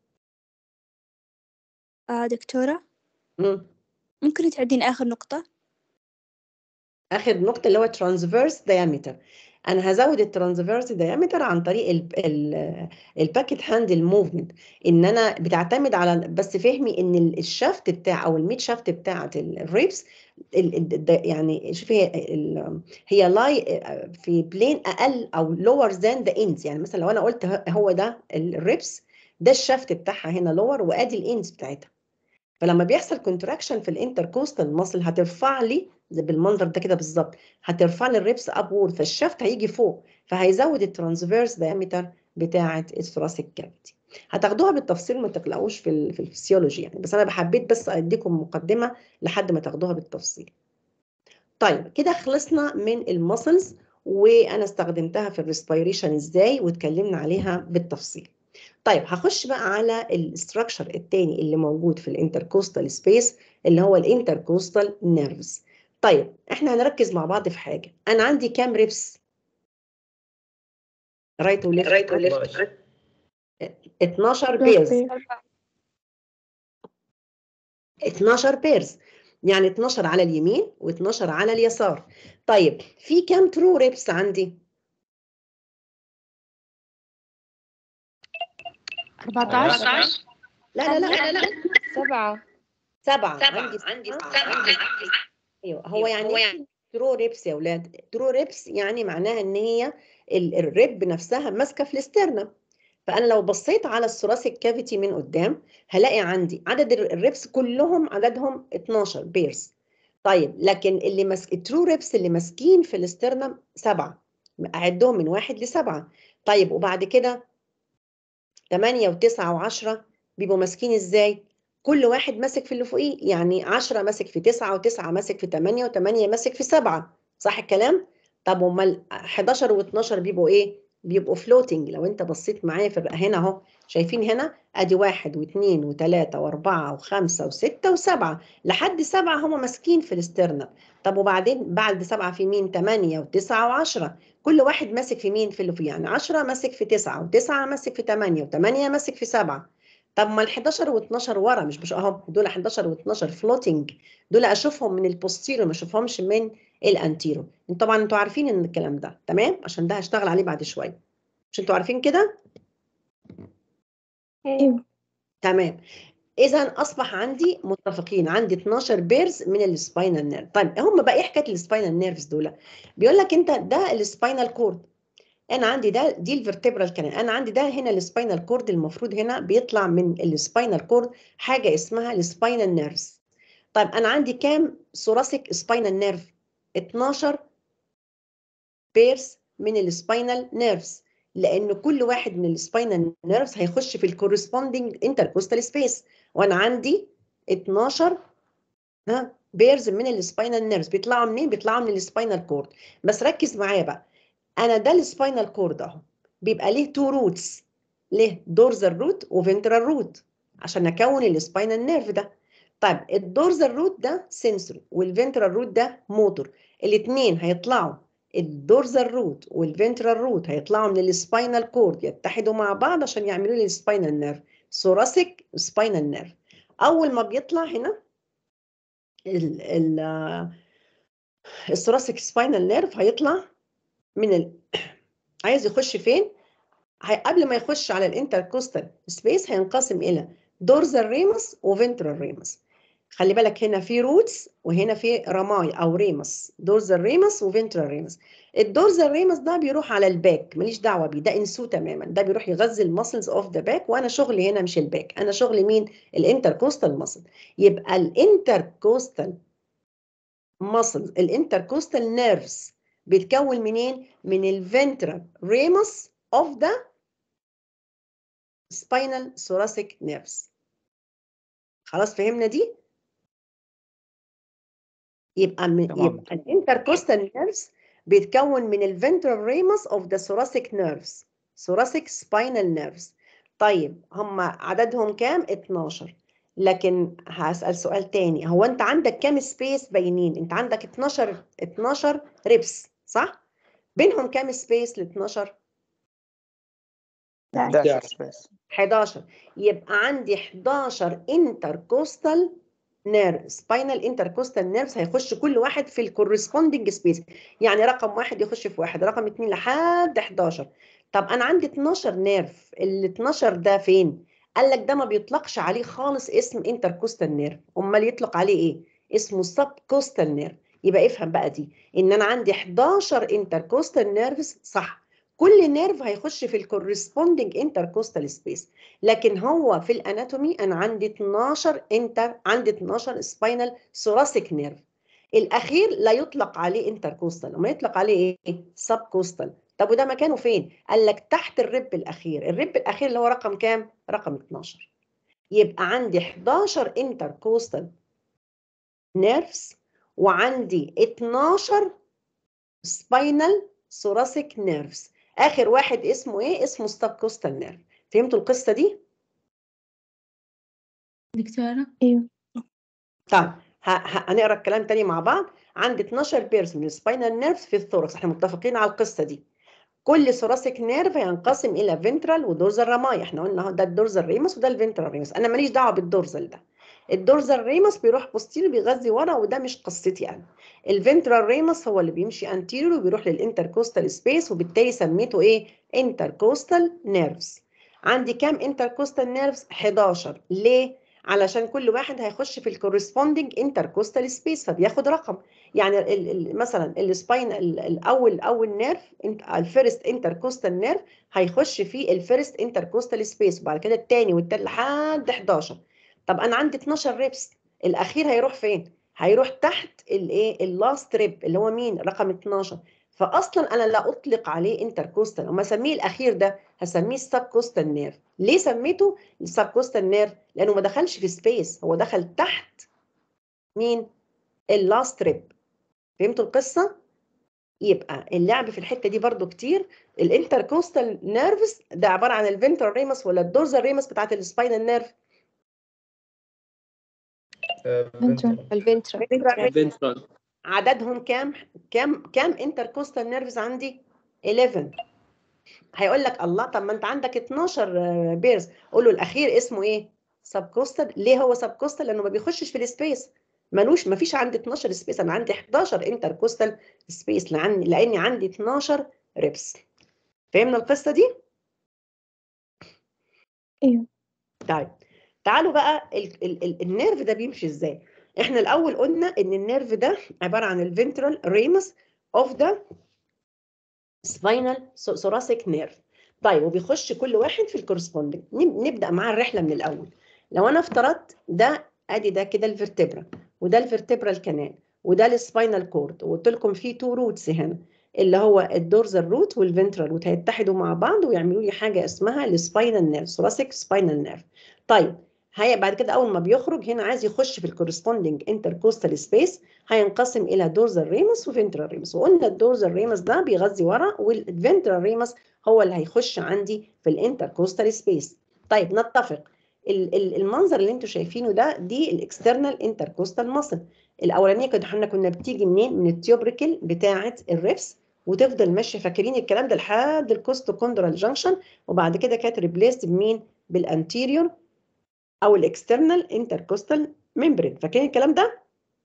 آه دكتورة مم. ممكن تعدين آخر نقطة؟ اخر نقطه اللي هو transverse diameter انا هزود الترانسفيرس دايمتر عن طريق الباكيت هاندل موفمنت ان انا بتعتمد على بس فهمي ان ال- الشافت بتاع او الميد شافت بتاعه الريبس ال- ال- ده- يعني شوفي هي ال- هي لاي في بلين اقل او لور ذان ذا اندز يعني مثلا لو انا قلت ه- هو ده الريبس ده الشافت بتاعها هنا لور وادي الاندز بتاعتها فلما بيحصل كونتراكشن في الانتركوستال ماسل هترفع لي زي بالمنظر ده كده بالظبط هترفع لي الريبس ابورد فالشافت هيجي فوق فهيزود الترانسفيرس دايمتر بتاعه الثراسيك كافيتي هتاخدوها بالتفصيل ما تقلقوش في ال في الفسيولوجي يعني بس انا حبيت بس اديكم مقدمه لحد ما تاخدوها بالتفصيل طيب كده خلصنا من المسلز وانا استخدمتها في الريسبيريشن ازاي واتكلمنا عليها بالتفصيل طيب هخش بقى على الاستراكشر التاني اللي موجود في الانتركوستال سبيس اللي هو الانتركوستال نيرفز طيب احنا هنركز مع بعض في حاجه انا عندي كام ريبس رايت وليفت رايت وليفت 12 بيرز 12 بيرز يعني 12 على اليمين و12 على اليسار طيب في كام ترو ريبس عندي 14 لا لا لا, لا. سبعة سبعة عندي عندي سبعة ايوه هو يعني ايه ترو ريبس يا اولاد ترو ريبس يعني معناها ان هي ال- الريب نفسها ماسكه في الاسترنم فانا لو بصيت على الثوراسيك كافيتي من قدام هلاقي عندي عدد ال- الريبس كلهم عددهم 12 بيرز طيب لكن اللي ماسك الترو ريبس اللي ماسكين في الاسترنم سبعه اعدهم من واحد لسبعه طيب وبعد كده 8 و9 و10 بيبقوا ماسكين ازاي؟ كل واحد ماسك في اللي فوقيه يعني 10 ماسك في 9 و9 ماسك في 8 و8 ماسك في 7 صح الكلام؟ طب امال 11 و12 بيبقوا ايه؟ بيبقوا فلوتنج لو انت بصيت معايا في الر- هنا اهو شايفين هنا ادي واحد واثنين وثلاثة واربعة وخمسة وستة وسبعة لحد سبعة هم ماسكين في الاسترنم طب وبعدين بعد سبعة في مين؟ 8 وتسعة وعشرة كل واحد ماسك في مين في اللي فوق يعني 10 ماسك في 9 و9 ماسك في 8 و8 ماسك في 7 طب ما ال 11 و12 ورا مش مش اهو دول 11 و12 فلوتنج دول اشوفهم من البوستيرو ما اشوفهمش من الانتيرو انتوا طبعا انتوا عارفين ان الكلام ده تمام عشان ده هشتغل عليه بعد شويه مش انتوا عارفين كده ايوه تمام اذا اصبح عندي متفقين عندي 12 بيرز من السباينال نيرف طيب هم بقى ايه حكايه السباينال نيرفز دول بيقول لك انت ده السباينال كورد انا عندي ده دي الفرتبرال كانال انا عندي ده هنا السباينال كورد المفروض هنا بيطلع من السباينال كورد حاجه اسمها السباينال نيرفز طيب انا عندي كام ثوراسيك سباينال نيرف 12 بيرز من السباينال نيرفز لان كل واحد من السباينال نيرفز هيخش في الكورسبوندينج انتركوستال سبيس وانا عندي 12 ها بيرز من السباينال نيرفز بيطلعوا منين بيطلعوا من السباينال كورد بس ركز معايا بقى انا ده السباينال كورد اهو بيبقى ليه تو روتس ليه دورزال روت وفنترال روت عشان اكون السباينال نيرف ده طيب الدورزال روت ده سنسوري والفنترال روت ده موتور الاثنين هيطلعوا الدورزال روت والفنترال روت هيطلعوا من السباينال كورد يتحدوا مع بعض عشان يعملوا لي السباينال نيرف ثوراسيك سباينال نيرف اول ما بيطلع هنا ال ال الثوراسيك سباينال نيرف هيطلع من ال... عايز يخش فين هي... قبل ما يخش على الانتركوستال سبيس هينقسم الى دورزال ريمس وفنترال ريمس خلي بالك هنا في روتس وهنا في رماي او ريمس دورزال ريمس وفنترال ريمس الدورزال ريمس ده بيروح على الباك ماليش دعوه بيه ده انسوه تماما ده بيروح يغذي المسلز اوف ذا باك وانا شغلي هنا مش الباك انا شغلي مين الانتركوستال مسل يبقى الانتركوستال مسلز الانتركوستال نيرفز بيتكون منين من الفنترال ريمس اوف ذا spinal thoracic nerves خلاص فهمنا دي يبقى من تمام. يبقى الانتركوستال نيرفز بيتكون من الفنترال ريمس اوف ذا thoracic nerves thoracic spinal nerves طيب هم عددهم كام 12 لكن هسأل سؤال تاني هو انت عندك كام سبيس باينين انت عندك 12 12 ريبس صح بينهم كام سبيس ل 12 11 سبيس 11 يبقى عندي 11 انتركوستال نيرف سباينال انتركوستال نيرفز هيخش كل واحد في الكورسبوندنج سبيس يعني رقم واحد يخش في واحد رقم اتنين لحد 11 طب انا عندي 12 نيرف ال 12 ده فين قال لك ده ما بيطلقش عليه خالص اسم انتركوستال نيرف امال يطلق عليه ايه اسمه سب كوستال نيرف يبقى افهم بقى دي ان انا عندي 11 انتركوستال نيرفز صح كل نيرف هيخش في الكورسبوندنج انتركوستال سبيس لكن هو في الاناتومي انا عندي 12 انتر عندي 12 سباينال ثوراسيك نيرف الاخير لا يطلق عليه انتركوستال وما يطلق عليه ايه سب كوستال طب وده مكانه فين قال لك تحت الرب الاخير الرب الاخير اللي هو رقم كام رقم 12 يبقى عندي 11 انتركوستال نيرفز وعندي 12 سباينال ثوراسيك نيرفز اخر واحد اسمه ايه اسمه ستاب كوستال نيرف فهمتوا القصه دي دكتورة ايوه طب ه- ه- هنقرا الكلام تاني مع بعض عندي 12 بيرس من السباينال نيرفز في الثوركس احنا متفقين على القصه دي كل ثوراسيك نيرف ينقسم الى فنترال ودورزال رماي احنا قلنا اهو ده الدورزال ريمس وده الفنترال ريمس انا ماليش دعوه بالدورزال ده الدورزال ريمس بيروح بوستيريو بيغذي ورا وده مش قصتي انا الفنترال ريمس هو اللي بيمشي انتيريور وبيروح للانتركوستال سبيس وبالتالي سميته ايه انتركوستال نيرفز عندي كام انتركوستال نيرفز 11 ليه علشان كل واحد هيخش في الكورسبوندنج انتركوستال سبيس فبياخد رقم يعني ال ال مثلا السباين ال- الاول اول نيرف الفيرست انتركوستال نيرف هيخش في الفيرست انتركوستال سبيس وبعد كده الثاني والثالث لحد 11 طب انا عندي 12 ريبس الاخير هيروح فين هيروح تحت الايه اللاست ريب اللي هو مين رقم 12 فاصلا انا لا اطلق عليه انتركوستال وما اسميه الاخير ده هسميه السب كوستال نيرف ليه سميته السب كوستال نيرف لانه ما دخلش في سبيس هو دخل تحت مين اللاست ريب فهمتوا القصه يبقى اللعب في الحته دي برضو كتير الانتركوستال نيرفز ده عباره عن الفنترال ريمس ولا الدورزال ريمس بتاعت السباينال نيرف آه، فنترال. فنترال. الفنترال فنترال عددهم كام كام كام انتركوستال نيرفز عندي 11 هيقول لك الله طب ما انت عندك 12 بيرز قول له الاخير اسمه ايه سب كوستال ليه هو سب كوستال لانه ما بيخشش في السبيس ملوش ما فيش عندي 12 سبيس انا عندي 11 انتركوستال سبيس لان لاني عندي 12 ريبس فهمنا القصه دي ايوه طيب تعالوا بقى ال ال ال النيرف ده بيمشي ازاي احنا الاول قلنا ان النيرف ده عباره عن الفنترال ريمس اوف ذا سباينال ثوراسيك نيرف طيب وبيخش كل واحد في الكورسبوندنج نبدا معاه الرحله من الاول لو انا افترضت ده ادي ده كده الفرتبرا وده الفرتبرا الكنال وده السباينال كورد وقلت لكم في تو روتس هنا اللي هو الدورزال روت والفنترال روت هيتحدوا مع بعض ويعملوا لي حاجه اسمها السباينال نيرف ثوراسيك سباينال نيرف طيب هي بعد كده اول ما بيخرج هنا عايز يخش في الكورسبوندنج انتركوستال سبيس هينقسم الى دورزال ريمس وفنترال ريمس وقلنا الدورزال ريمس ده بيغذي ورا والفنترال ريمس هو اللي هيخش عندي في الانتركوستال سبيس طيب نتفق ال- ال- المنظر اللي انتوا شايفينه ده دي الاكسترنال انتركوستال ماسل الاولانيه كده احنا كنا بتيجي منين من التيوبريكل بتاعه الريبس وتفضل ماشيه فاكرين الكلام ده لحد الكوستوكوندرال جانكشن وبعد كده كانت ريبليسد بمين بالانتيريور او الاكسترنال انتركوستال ممبرين فاكرين الكلام ده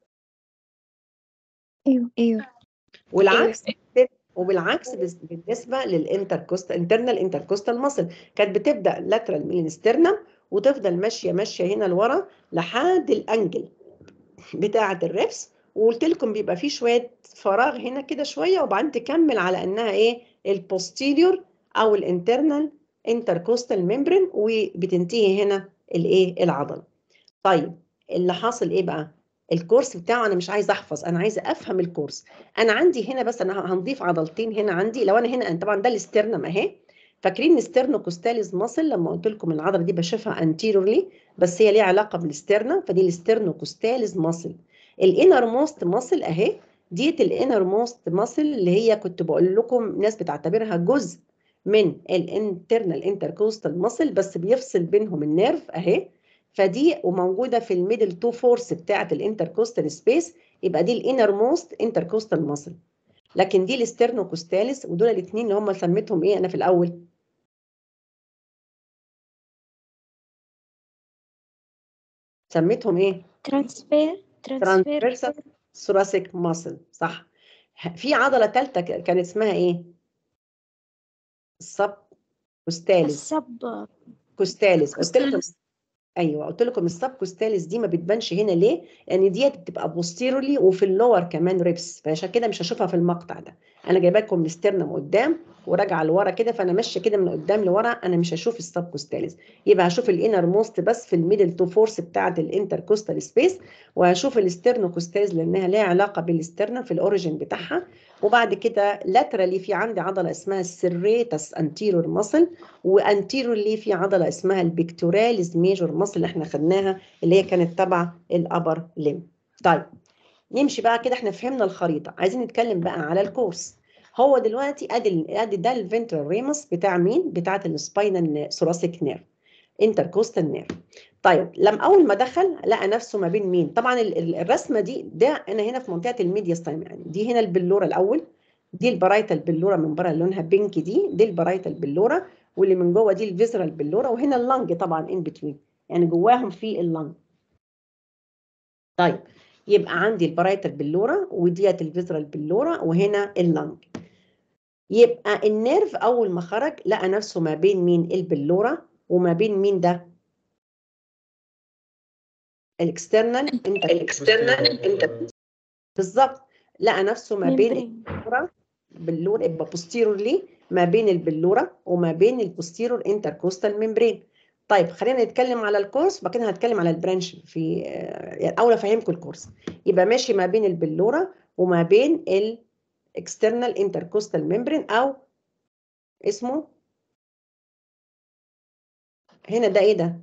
ايوه ايوه والعكس وبالعكس بس- بالنسبه للانتركوستال انترنال انتركوستال ماسل كانت بتبدا لاترال من الاسترنم وتفضل ماشيه ماشيه هنا لورا لحد الانجل بتاعه الريبس وقلت لكم بيبقى فيه شويه فراغ هنا كده شويه وبعدين تكمل على انها ايه البوستيريور او الانترنال انتركوستال ممبرين وبتنتهي هنا الايه العضله طيب اللي حاصل ايه بقى الكورس بتاعه انا مش عايزه احفظ انا عايزه افهم الكورس انا عندي هنا بس انا هنضيف عضلتين هنا عندي لو انا هنا أنا طبعا ده الاسترنم اهي فاكرين السترنوكوستاليز ماسل لما قلت لكم العضله دي بشوفها انتيرورلي بس هي ليها علاقه بالاسترنم فدي السترنوكوستاليز ماسل الانر موست ماسل اهي ديت الانر موست ماسل اللي هي كنت بقول لكم ناس بتعتبرها جزء من الانترنال انتركوستال ماسل بس بيفصل بينهم النيرف اهي فدي وموجوده في الميدل تو فورس بتاعه الانتركوستال سبيس يبقى دي الانر موست انتركوستال ماسل لكن دي الاسترنوكوستاليس ودول الاثنين اللي هم سميتهم ايه انا في الاول سميتهم ايه ترانسفير ترانسفير ترانسفيرسال ثوراسيك ماسل صح في عضله ثالثه كانت اسمها ايه السب كوستاليس السب كوستاليس قلت لكم كوستاليس. ايوه قلت لكم السب كوستاليس دي ما بتبانش هنا ليه؟ لان ديت بتبقى بوستيرولي وفي اللور كمان ريبس فعشان كده مش هشوفها في المقطع ده انا جايبه لكم الاسترنم قدام وراجعه لورا كده فانا ماشيه كده من قدام لورا انا مش هشوف السب كوستاليس يبقى هشوف الانر موست بس في الميدل تو فورس بتاعه الانتر كوستال سبيس وهشوف الاسترنو كوستاليس لانها ليها علاقه بالاسترنم في الاوريجن بتاعها وبعد كده لاترالي في عندي عضله اسمها السريتس انتيرور ماسل وانتيرورلي في عضله اسمها البيكتوراليز ميجور ماسل اللي احنا خدناها اللي هي كانت تبع الابر ليم طيب نمشي بقى كده احنا فهمنا الخريطه عايزين نتكلم بقى على الكورس هو دلوقتي ادي ادي ده الفنترال ريمس بتاع مين بتاعه السباينال ثوراسيك نيرف انتركوستال نيرف طيب لما اول ما دخل لقى نفسه ما بين مين طبعا ال- ال- الرسمه دي ده انا هنا في منطقه الميديا ستايم يعني دي هنا البلوره الاول دي البرايتال بلوره من بره اللي لونها بينك دي دي البرايتال بلوره واللي من جوه دي الفيزرال بلوره وهنا اللنج طبعا ان بتوين يعني جواهم في اللنج طيب يبقى عندي البرايتال بلوره وديت الفيزرال بلوره وهنا اللنج يبقى النيرف اول ما خرج لقى نفسه ما بين مين البلوره وما بين مين ده الاكسترنال انت الاكسترنال انت بالظبط لقى نفسه ما بين ممبرين البلوره بلور يبقى بوستيرورلي ما بين البلوره وما بين البوستيرور انتركوستال ممبرين طيب خلينا نتكلم على الكورس وبعد كده هنتكلم على البرانش في آه، يعني اول افهمكم الكورس يبقى ماشي ما بين البلوره وما بين الاكسترنال انتركوستال ممبرين او اسمه هنا ده ايه ده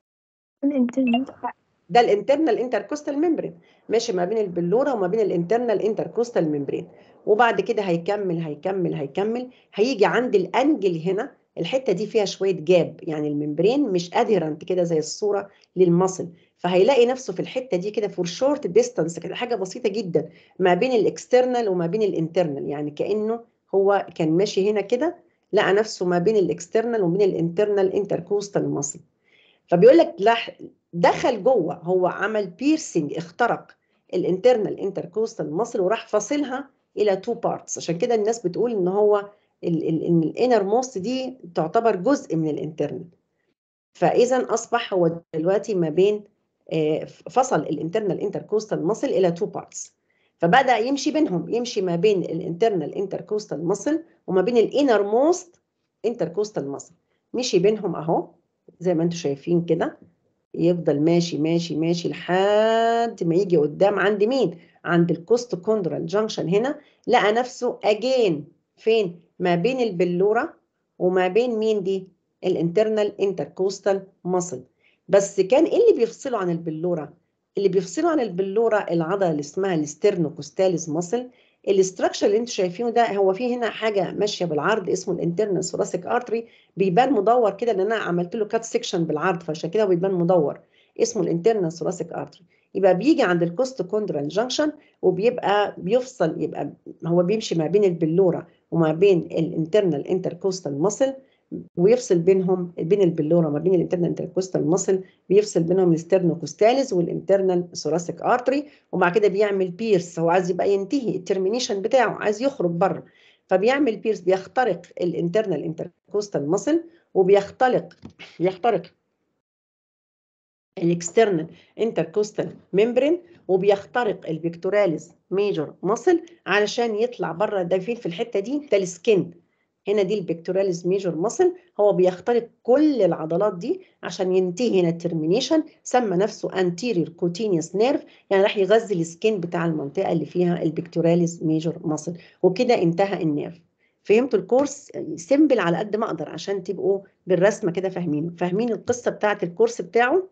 الانترنت ده الانترنال انتركوستال ممبرين ماشي ما بين البلوره وما بين الانترنال انتركوستال ممبرين وبعد كده هيكمل هيكمل هيكمل هيجي عند الانجل هنا الحته دي فيها شويه جاب يعني الممبرين مش ادهرنت كده زي الصوره للمصل فهيلاقي نفسه في الحته دي كده فور شورت ديستانس كده حاجه بسيطه جدا ما بين الاكسترنال وما بين الانترنال يعني كانه هو كان ماشي هنا كده لقى نفسه ما بين الاكسترنال وما بين الانترنال انتركوستال مصل فبيقول لك لح- دخل جوه هو عمل بيرسينج اخترق الانترنال انتركوستال ماسل وراح فاصلها الى تو بارتس عشان كده الناس بتقول ان هو ال- ال- ان الانر موست دي تعتبر جزء من الانترنال فاذا اصبح هو دلوقتي ما بين آه، فصل الانترنال انتركوستال ماسل الى تو بارتس فبدا يمشي بينهم يمشي ما بين الانترنال انتركوستال ماسل وما بين الانر موست انتركوستال ماسل مشي بينهم اهو زي ما انتم شايفين كده يفضل ماشي ماشي ماشي لحد ما يجي قدام عند مين عند الكوست كوندرال جانكشن هنا لقى نفسه اجين فين ما بين البلوره وما بين مين دي الانترنال انتركوستال ماسل بس كان ايه اللي بيفصله عن البلوره اللي بيفصله عن البلوره العضله اللي اسمها الاسترنوكوستاليز ماسل الاستراكشر اللي انتم شايفينه ده هو فيه هنا حاجه ماشيه بالعرض اسمه الانترنال ثوراسيك ارتري بيبان مدور كده لان انا عملت له كات سيكشن بالعرض فعشان كده بيبان مدور اسمه الانترنال ثوراسيك ارتري يبقى بيجي عند الكوست كوندرال جانكشن وبيبقى بيفصل يبقى هو بيمشي ما بين البلوره وما بين الانترنال انتركوستال ماسل ويفصل بينهم بين البلوره وما بين الانترنال انتركوستال ماسل بيفصل بينهم الاسترنوكوستاليز والانترنال ثوراسيك ارتري وبعد كده بيعمل بيرس هو عايز يبقى ينتهي الترمينيشن بتاعه عايز يخرج بره فبيعمل بيرس بيخترق الانترنال انتركوستال ماسل وبيختلق بيخترق الاكسترنال انتركوستال ممبرين وبيخترق البيكتوراليز ميجور ماسل علشان يطلع بره ده فين في الحته دي ده السكين هنا دي البيكتوراليز ميجور ماسل هو بيخترق كل العضلات دي عشان ينتهي هنا الترمينيشن سمى نفسه انتيريور كوتينيوس نيرف يعني راح يغذي السكين بتاع المنطقه اللي فيها البيكتوراليز ميجور ماسل وكده انتهى النيرف فهمتوا الكورس سيمبل على قد ما اقدر عشان تبقوا بالرسمه كده فاهمينه فاهمين القصه بتاعه الكورس بتاعه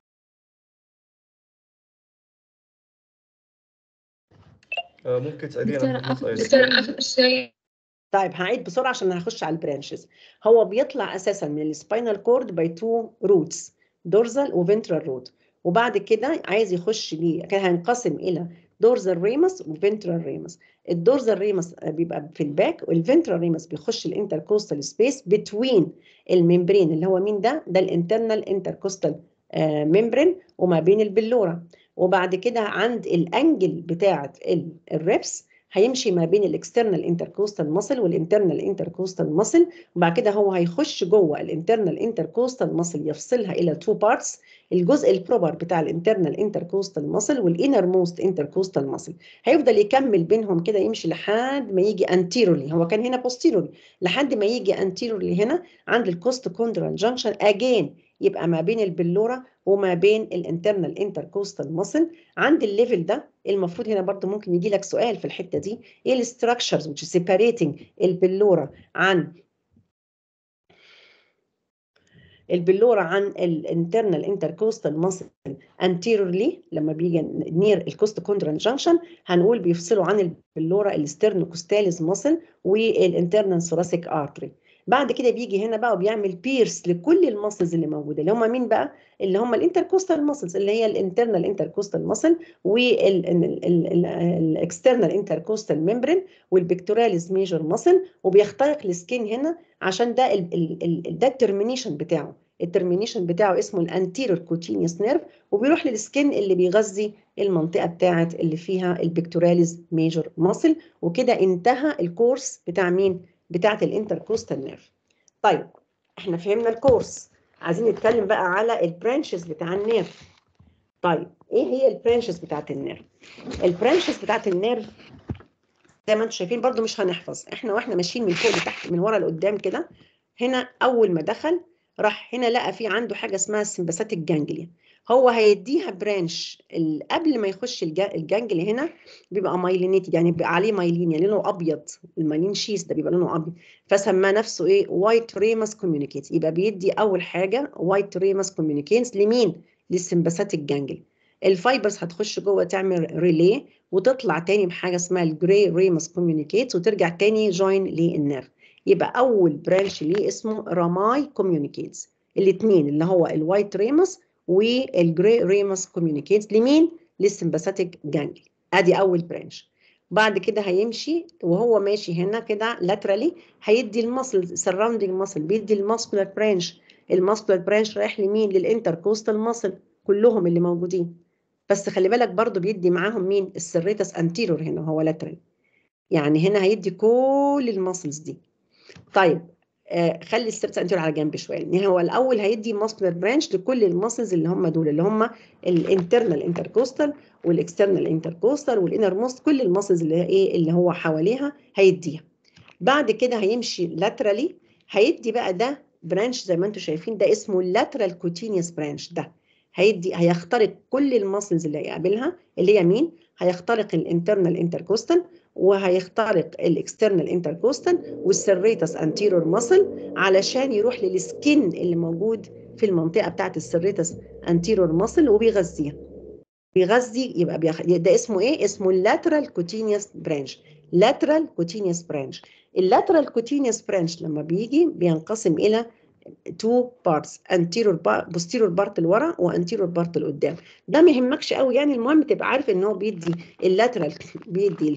آه، ممكن تعيدينا دكتورة محمد آخر أيضا. دكتورة آخر شيء طيب هعيد بسرعه عشان هخش على البرانشز هو بيطلع اساسا من السباينال كورد باي تو روتس دورزال وفنترال روت وبعد كده عايز يخش بيه كان هينقسم الى دورزال ريمس وفنترال ريمس الدورزال ريمس بيبقى في الباك والفنترال ريمس بيخش الانتركوستال سبيس بتوين الممبرين اللي هو مين ده ده الانترنال انتركوستال ممبرين وما بين البلوره وبعد كده عند الانجل بتاعه الريبس هيمشي ما بين الاكسترنال انتركوستال ماسل والانترنال انتركوستال ماسل وبعد كده هو هيخش جوه الانترنال انتركوستال ماسل يفصلها الى تو بارتس الجزء البروبر بتاع الانترنال انتركوستال ماسل والانر موست انتركوستال ماسل هيفضل يكمل بينهم كده يمشي لحد ما يجي انتيرولي هو كان هنا بوستيرولي لحد ما يجي انتيرولي هنا عند الكوست كوندرال جانكشن اجين يبقى ما بين البلورا وما بين الانترنال انتركوستال ماسل عند الليفل ده المفروض هنا برضو ممكن يجي لك سؤال في الحته دي ايه الستراكشرز which is separating البلورا عن البلورا عن الانترنال انتركوستال ماسل انتيرورلي لما بيجي نير الكوست كوندرال جانكشن هنقول بيفصلوا عن البلورا الاسترنوكوستاليز ماسل والانترنال ثوراسيك ارتري بعد كده بيجي هنا بقى وبيعمل بيرس لكل الماسلز اللي موجوده اللي هم مين بقى اللي هم الانتركوستال ماسلز اللي هي الانترنال انتركوستال ماسل والاكسترنال انتركوستال ممبرين والبكتوراليز ميجر ماسل وبيخترق السكين هنا عشان ده ال ال ال ده الترمينيشن بتاعه الترمينيشن بتاعه اسمه الانتيريور كوتينيوس نيرف وبيروح للسكين اللي بيغذي المنطقه بتاعه اللي فيها البكتوراليز ميجر ماسل وكده انتهى الكورس بتاع مين بتاعه الانتركوستال نيرف طيب احنا فهمنا الكورس عايزين نتكلم بقى على البرانشز بتاع النيرف طيب ايه هي البرانشز بتاعه النيرف البرانشز بتاعه النيرف زي ما انتم شايفين برضو مش هنحفظ احنا واحنا ماشيين من فوق لتحت من ورا لقدام كده هنا اول ما دخل راح هنا لقى في عنده حاجه اسمها السمباثيك جانجليا هو هيديها برانش قبل ما يخش الجانجلي هنا بيبقى مايلينيتد يعني بيبقى عليه مايلين يعني لونه ابيض المايلين شيس ده بيبقى لونه ابيض فسماه نفسه ايه وايت ريمس كوميونيكيت يبقى بيدي اول حاجه وايت ريمس كوميونيكيتس لمين للسمباثيك جانجلي الفايبرز هتخش جوه تعمل ريلي وتطلع تاني بحاجه اسمها الجراي ريمس كوميونيكيتس وترجع تاني جوين للنيرف يبقى اول برانش ليه اسمه راماي كوميونيكيتس الاثنين اللي هو الوايت ريمس والجراي ريمس كوميونيكيتس لمين للسمباثيك جانجلي ادي اول برانش بعد كده هيمشي وهو ماشي هنا كده لاترالي هيدي المسل سراوندينج ماسل بيدي الماسكولار برانش الماسكولار برانش رايح لمين للانتركوستال ماسل كلهم اللي موجودين بس خلي بالك برضو بيدي معاهم مين السريتس انتيرور هنا هو لاترال يعني هنا هيدي كل الماسلز دي طيب آه خلي السيرتس انتيرور على جنب شويه يعني هو الاول هيدي ماسكولار برانش لكل الماسلز اللي هم دول اللي هم الانترنال انتركوستال والاكسترنال انتركوستال والانر موست كل الماسلز اللي هي ايه اللي هو حواليها هيديها بعد كده هيمشي لاترالي هيدي بقى ده برانش زي ما انتم شايفين ده اسمه اللاترال كوتينيوس برانش ده هيدي هيخترق كل الماسلز اللي هيقابلها اللي هي مين هيخترق الانترنال انتركوستال وهيخترق الاكسترنال انتركوستال والسريتس انتيرور ماسل علشان يروح للسكين اللي موجود في المنطقه بتاعه السريتس انتيرور ماسل وبيغذيها بيغذي يبقى بيخ... ده اسمه ايه اسمه اللاترال كوتينيوس برانش لاترال كوتينيوس برانش اللاترال كوتينيوس برانش لما بيجي بينقسم الى تو بارتس anterior posterior بارت لورا وانتيرور بارت لقدام ده ما يهمكش قوي يعني المهم تبقى عارف ان هو بيدي اللاترال بيدي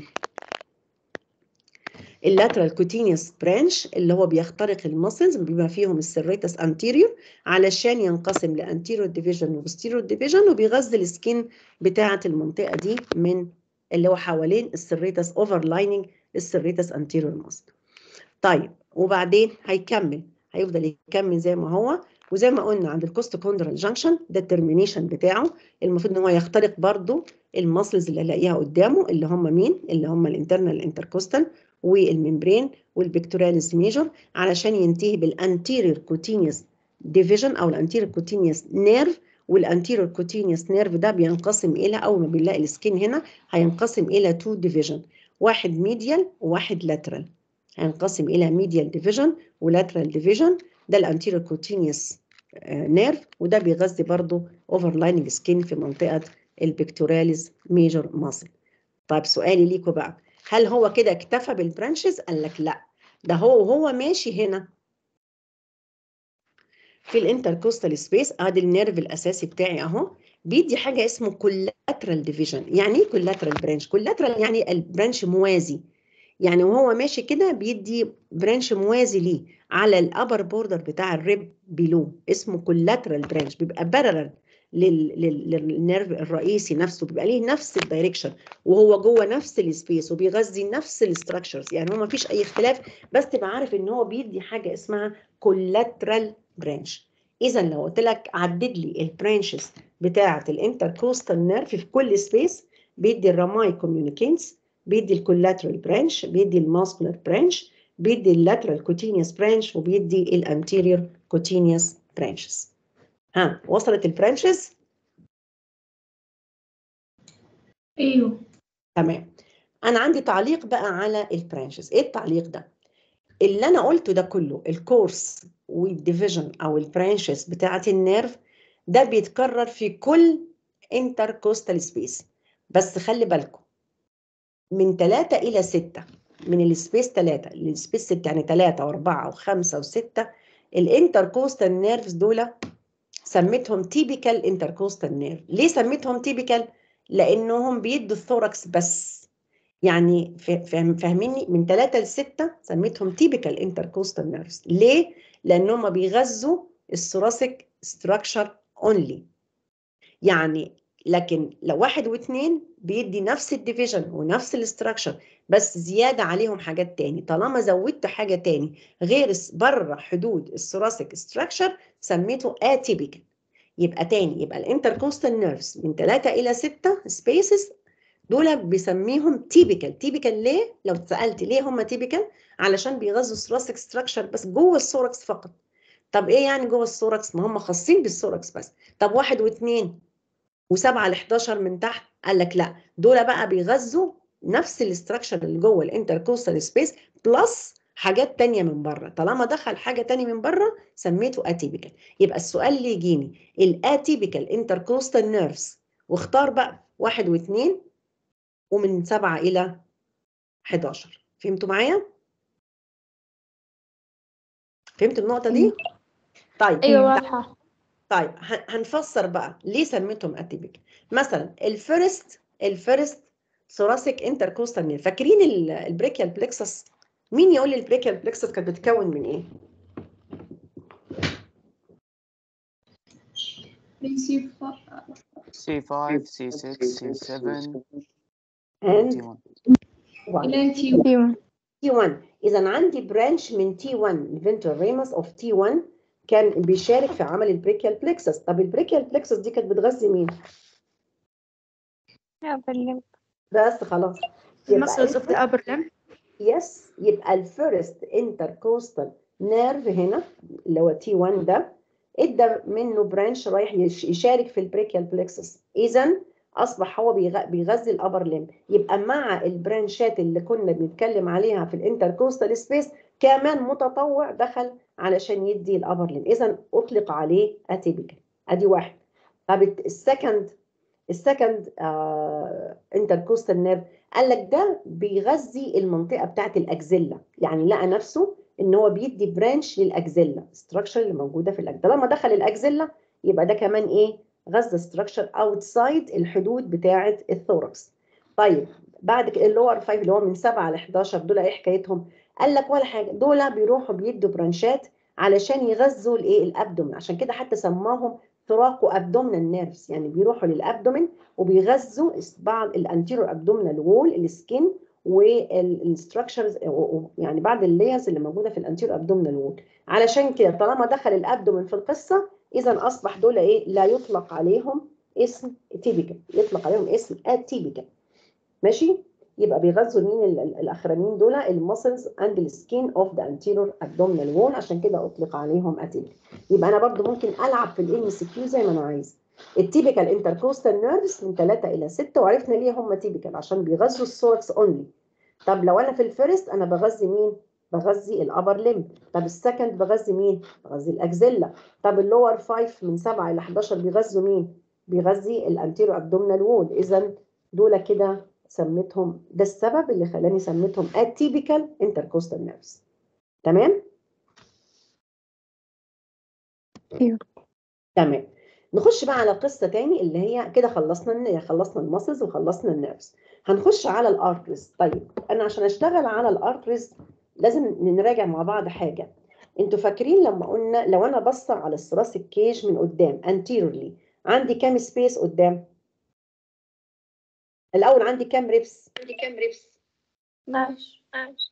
اللاترال كوتينيوس برانش اللي هو بيخترق المسلز بما فيهم السريتس انتيريور علشان ينقسم لانتيريور ديفيجن وبوستيريور ديفيجن وبيغذي السكين بتاعه المنطقه دي من اللي هو حوالين السريتس اوفر لايننج السريتس انتيريور ماسل طيب وبعدين هيكمل هيفضل يكمل زي ما هو وزي ما قلنا عند الكوست كوندرال جانكشن ده الترمينيشن بتاعه المفروض ان هو يخترق برضو الماسلز اللي هلاقيها قدامه اللي هم مين اللي هم الانترنال انتركوستال والممبرين والبكتوراليس ميجور علشان ينتهي بالانتيريور كوتينيوس ديفيجن او الانتيريور كوتينيوس نيرف والانتيريور كوتينيوس نيرف ده بينقسم الى اول ما بنلاقي السكين هنا هينقسم الى تو ديفيجن واحد ميديال وواحد لاترال هينقسم الى ميديال ديفيجن ولاترال ديفيجن ده الانتيريور كوتينيوس نيرف وده بيغذي برضو اوفر لايننج سكين في منطقه البكتوراليز ميجور ماسل طيب سؤالي ليكوا بقى هل هو كده اكتفى بالبرانشز قال لك لا ده هو وهو ماشي هنا في الانتركوستال سبيس ادي النيرف الاساسي بتاعي اهو بيدي حاجه اسمه كولاترال ديفيجن يعني ايه كولاترال برانش كولاترال يعني البرانش موازي يعني وهو ماشي كده بيدي برانش موازي ليه على الابر بوردر بتاع الريب بيلو اسمه كولاترال برانش بيبقى بارلل لل- لل- للنيرف الرئيسي نفسه بيبقى ليه نفس الدايركشن وهو جوه نفس السبيس وبيغذي نفس الاستراكشرز يعني هو ما فيش اي اختلاف بس تبقى عارف ان هو بيدي حاجه اسمها كولاترال برانش اذا لو قلت لك عدد لي البرانشز بتاعه الانتركوستال نيرف في كل سبيس بيدي الراماي كوميونيكينز بيدي الكولاترال برانش بيدي الماسكولار برانش بيدي اللاترال كوتينيوس برانش وبيدي الانتيريور كوتينيوس برانشز ها وصلت البرانشز ايوه تمام انا عندي تعليق بقى على البرانشز ايه التعليق ده اللي انا قلته ده كله الكورس والديفيجن او البرانشز بتاعه النيرف ده بيتكرر في كل انتركوستال سبيس بس خلي بالكم من 3 الى 6 من السبيس 3 للسبيس 6 يعني 3 و4 و5 و6 الانتركوستال نيرفز دول سميتهم تيبيكال انتركوستال نيرف ليه سميتهم تيبيكال لانهم بيدوا الثوركس بس يعني فا- فاهم فاهميني من 3 ل 6 سميتهم تيبيكال انتركوستال نيرفز ليه لان هم بيغذوا الثوراسيك ستراكشر اونلي يعني لكن لو واحد واثنين بيدي نفس الديفيجن ونفس الاستراكشر بس زياده عليهم حاجات تاني طالما زودت حاجه تاني غير الس- بره حدود الثوراسيك ستراكشر سميته اتيبيكال يبقى تاني يبقى الانتركوستال نيرفز من 3 الى 6 سبيسز دول بيسميهم تيبيكال تيبيكال ليه لو اتسالت ليه هم تيبيكال علشان بيغذوا الثوراسيك ستراكشر بس جوه الثوركس فقط طب ايه يعني جوه الثوركس ما هم خاصين بالثوركس بس طب واحد واثنين وسبعة ل 11 من تحت قال لك لا دول بقى بيغذوا نفس الاستراكشر اللي جوه الانتركوستال سبيس بلس حاجات تانية من بره طالما دخل حاجة تانية من بره سميته اتيبيكال يبقى السؤال اللي يجيني الاتيبيكال انتركوستال نيرفز واختار بقى واحد واثنين ومن سبعة إلى 11 فهمتوا معايا؟ فهمت النقطة دي؟ طيب أيوة واضحة طيب ه- هنفسر بقى ليه سميتهم اتيبيك مثلا الفيرست الفيرست ثوراسيك انتركوستال نير فاكرين ال- البريكيال بلكسس مين يقول لي البريكيال بلكسس كانت بتتكون من ايه بنسي C5, C6, C7, and T1. الى تي أيوة T1 اذا عندي برانش من T1 الفنترال ريمس اوف T1 كان بيشارك في عمل البريكيال بلكسس طب البريكيال بلكسس دي كانت بتغذي مين يا بلم بس خلاص يبقى muscles of the upper limb يس يبقى الفيرست انتركوستال نيرف هنا اللي هو تي 1 ده ادى منه برانش رايح يش- يشارك في البريكيال بلكسس اذا اصبح هو بيغ- بيغذي الابر ليم يبقى مع البرانشات اللي كنا بنتكلم عليها في الانتركوستال سبيس كمان متطوع دخل علشان يدي الابر ليم اذا اطلق عليه اتيبيكال ادي واحد طب السكند السكند انتركوستال نيرف قال لك ده بيغذي المنطقه بتاعت الاكزيلا يعني لقى نفسه ان هو بيدي برانش للاكزيلا ستراكشر اللي موجوده في الاكزيلا لما دخل الاكزيلا يبقى ده كمان ايه غذى ستراكشر اوتسايد الحدود بتاعه الثوركس طيب بعد كده اللور 5 اللي هو من 7 ل 11 دول ايه حكايتهم قال لك ولا حاجه دول بيروحوا بيدوا برانشات علشان يغذوا الايه الابدومن عشان كده حتى سماهم ثراكو ابدومينال نيرفز يعني بيروحوا للابدومين وبيغذوا بعض الانتيرو ابدومينال وول السكين والستراكشرز يعني بعض اللايرز اللي موجوده في الانتيرو ابدومينال وول علشان كده طالما دخل الابدومين في القصه اذا اصبح دول ايه لا يطلق عليهم اسم تيبيكال يطلق عليهم اسم اتيبيكال ماشي يبقى بيغذوا مين ال- ال- الاخرانيين دول المسلز اند السكين اوف ذا انتيرور ابدومينال وول عشان كده اطلق عليهم اتيبيكال يبقى انا برضو ممكن العب في الام سي كيو زي ما انا عايز التيبيكال انتركوستال نيرفز من 3 الى 6 وعرفنا ليه هم تيبيكال عشان بيغذوا الثوركس اونلي طب لو انا في الفيرست انا بغذي مين بغذي الابر ليم طب السكند بغذي مين بغذي الاكزيلا طب اللور 5 من 7 الى 11 بيغذوا مين بيغذي الانتيرو ابدومينال وول اذا دول كده سميتهم ده السبب اللي خلاني سميتهم اتيبيكال انتركوستال نيرفز تمام أيوة. تمام نخش بقى على قصه تاني اللي هي كده خلصنا الن- خلصنا المسلز وخلصنا النيرفز هنخش على الارتريز طيب انا عشان اشتغل على الارتريز لازم نراجع مع بعض حاجه انتوا فاكرين لما قلنا لو انا بص على الثراسيك كيج من قدام anteriorly عندي كام سبيس قدام الاول عندي كام ريبس 12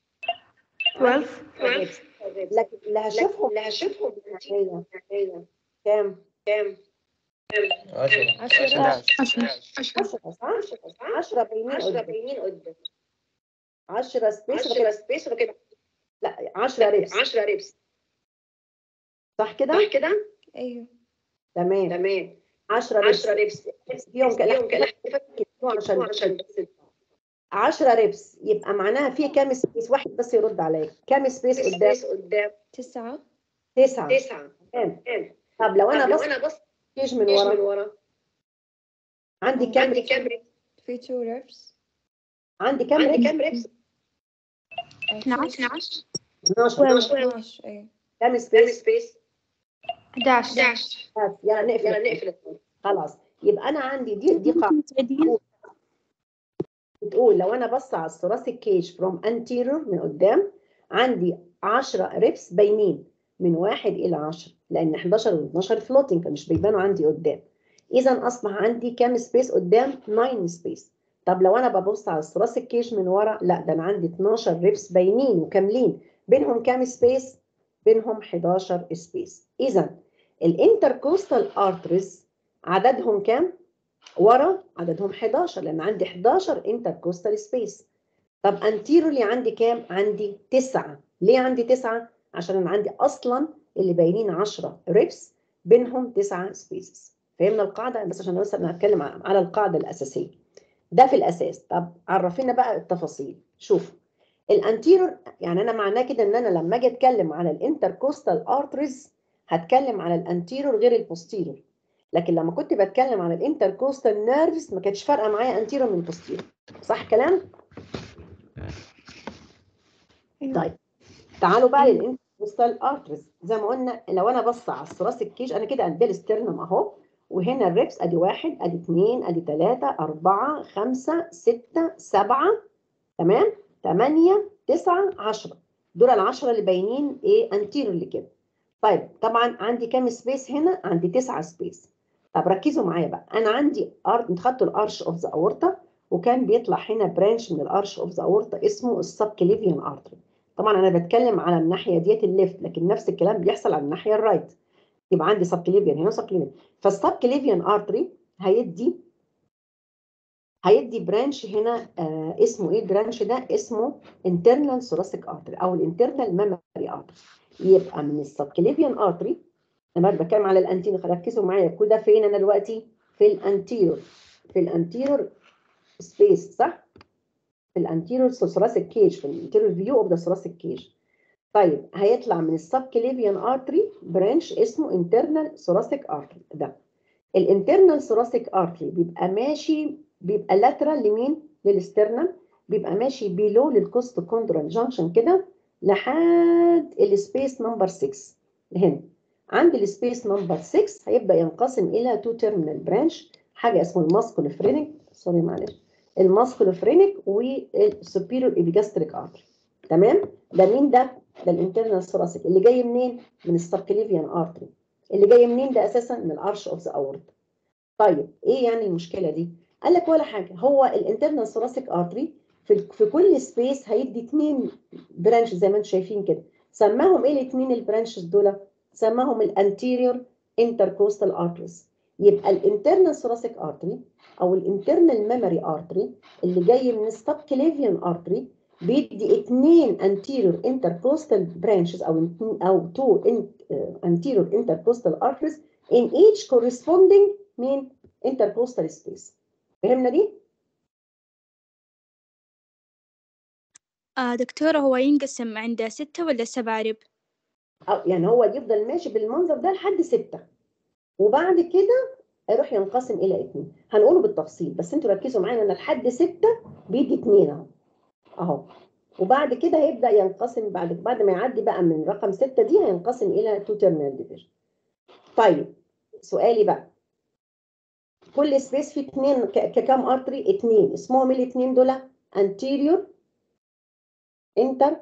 12 لكن اللي هشوفهم اللي هشوفهم هي كام كام 10 10 10 صح 10 باينين قدام 10 سبيس وكده سبيس وكده لا 10 ريبس 10 ريبس صح كده صح كده ايوه تمام تمام 10 ريبس 10 ريبس فيهم كلام يوم كده عشان عشان بس 10 ريبس يبقى معناها في كام سبيس واحد بس يرد عليا كام سبيس قدام سبيس قدام 9 تسعة 9 تمام طب لو انا لو بص انا بص كيج من ايش من ورا ورا عندي كام عندي ريبس كام ريبس في 2 ريبس عندي كام عندي ريبس كام ريبس 12 12 12 ايوه كام كام سبيس سبيس 11 11 بس يلا نقفل يلا نقفل خلاص يبقى انا عندي دي دي قاعده بتقول لو انا بص على الثوراسيك كيج فروم anterior من قدام عندي 10 ريبس باينين من 1 الى 10 لان 11 و 12 فلوتنج فمش بيبانوا عندي قدام اذا اصبح عندي كام سبيس قدام 9 سبيس طب لو انا ببص على الثوراسيك كيج من ورا لا ده انا عندي 12 ريبس باينين وكاملين بينهم كام سبيس بينهم 11 سبيس اذا الانتركوستال ارتريز عددهم كام ورا عددهم 11 لان عندي 11 انتركوستال سبيس طب انتيرولي عندي كام عندي 9 ليه عندي 9 عشان انا عندي اصلا اللي باينين 10 ريبس بينهم 9 سبيسز فهمنا القاعده بس عشان بس انا هتكلم على القاعده الاساسيه ده في الاساس طب عرفينا بقى التفاصيل شوفوا الانتيرور يعني انا معناه كده ان انا لما اجي اتكلم على الانتركوستال ارتريز هتكلم على الانتيرور غير البوستيرور لكن لما كنت بتكلم عن الانتركوستال نيرفز ما كانتش فارقه معايا انتيرور من بوستيرور صح كلام طيب تعالوا بقى للانتركوستال ارتريز زي ما قلنا لو انا بص على الثراسيك كيج انا كده عندي الاسترنم اهو وهنا الريبس ادي واحد ادي اثنين ادي ثلاثة أربعة خمسة ستة سبعة تمام ثمانية تسعة عشرة دول العشرة اللي باينين ايه انتيرور اللي كده طيب طبعا عندي كام سبيس هنا عندي تسعة سبيس طب ركزوا معايا بقى انا عندي ار انت خدتوا الارش اوف ذا اورتا وكان بيطلع هنا برانش من الارش اوف ذا اورتا اسمه السبكليفيان ارتري طبعا انا بتكلم على الناحيه ديت الليفت لكن نفس الكلام بيحصل على الناحيه الرايت يبقى عندي سبكليفيان هنا سبكليفيان فالسبكليفيان ارتري هيدي هيدي برانش هنا آه اسمه ايه البرانش ده اسمه internal thoracic artery او الانترنال ميموري ارتري يبقى من السبكليفيان ارتري انا بتكلم على الانتيريور ركزوا معايا كل ده فين انا دلوقتي في الانتيريور في الانتيريور سبيس صح في الانتيريور thoracic كيج في الانتيريور فيو اوف ذا thoracic كيج طيب هيطلع من السبكليفيان ارتري برانش اسمه internal thoracic artery ده الانترنال thoracic artery بيبقى ماشي بيبقى لاترال لمين للاسترنم بيبقى ماشي بيلو للكوست كوندرال جانكشن كده لحد السبيس نمبر 6 هنا عند السبيس نمبر 6 هيبدا ينقسم الى تو تيرمينال برانش حاجه اسمه الماسكولوفرينيك سوري معلش الماسكولوفرينيك والسوبيريور ايبيجاستريك ارتري تمام ده مين ده ده الانترنال ثوراسيك اللي جاي منين من السبكليفيان ارتري اللي جاي منين ده اساسا من الارش اوف ذا اورت طيب ايه يعني المشكله دي قال لك ولا حاجه هو الانترنال ثوراسيك ارتري في في كل سبيس هيدي اثنين برانش زي ما انتم شايفين كده سماهم ايه الاثنين البرانشز دول سماهم الانتيريور انتركوستال ارتريز يبقى الانترنال ثوراسيك ارتري او الانترنال ميموري ارتري اللي جاي من السبكليفيان ارتري بيدي اثنين anterior intercostal branches او او two anterior intercostal arteries in each corresponding mean intercostal space فهمنا دي؟ آه دكتورة هو ينقسم عند ستة ولا سبعة رب؟ أو يعني هو يفضل ماشي بالمنظر ده لحد ستة وبعد كده يروح ينقسم إلى اثنين هنقوله بالتفصيل بس انتوا ركزوا معايا ان لحد ستة بيدي اثنين اهو اهو وبعد كده هيبدا ينقسم بعد بعد ما يعدي بقى من رقم ستة دي هينقسم الى تو تيرمينال ديفيجن طيب سؤالي بقى كل سبيس فيه اثنين ككام ارتري اثنين اسمهم ايه الاثنين دول anterior انتر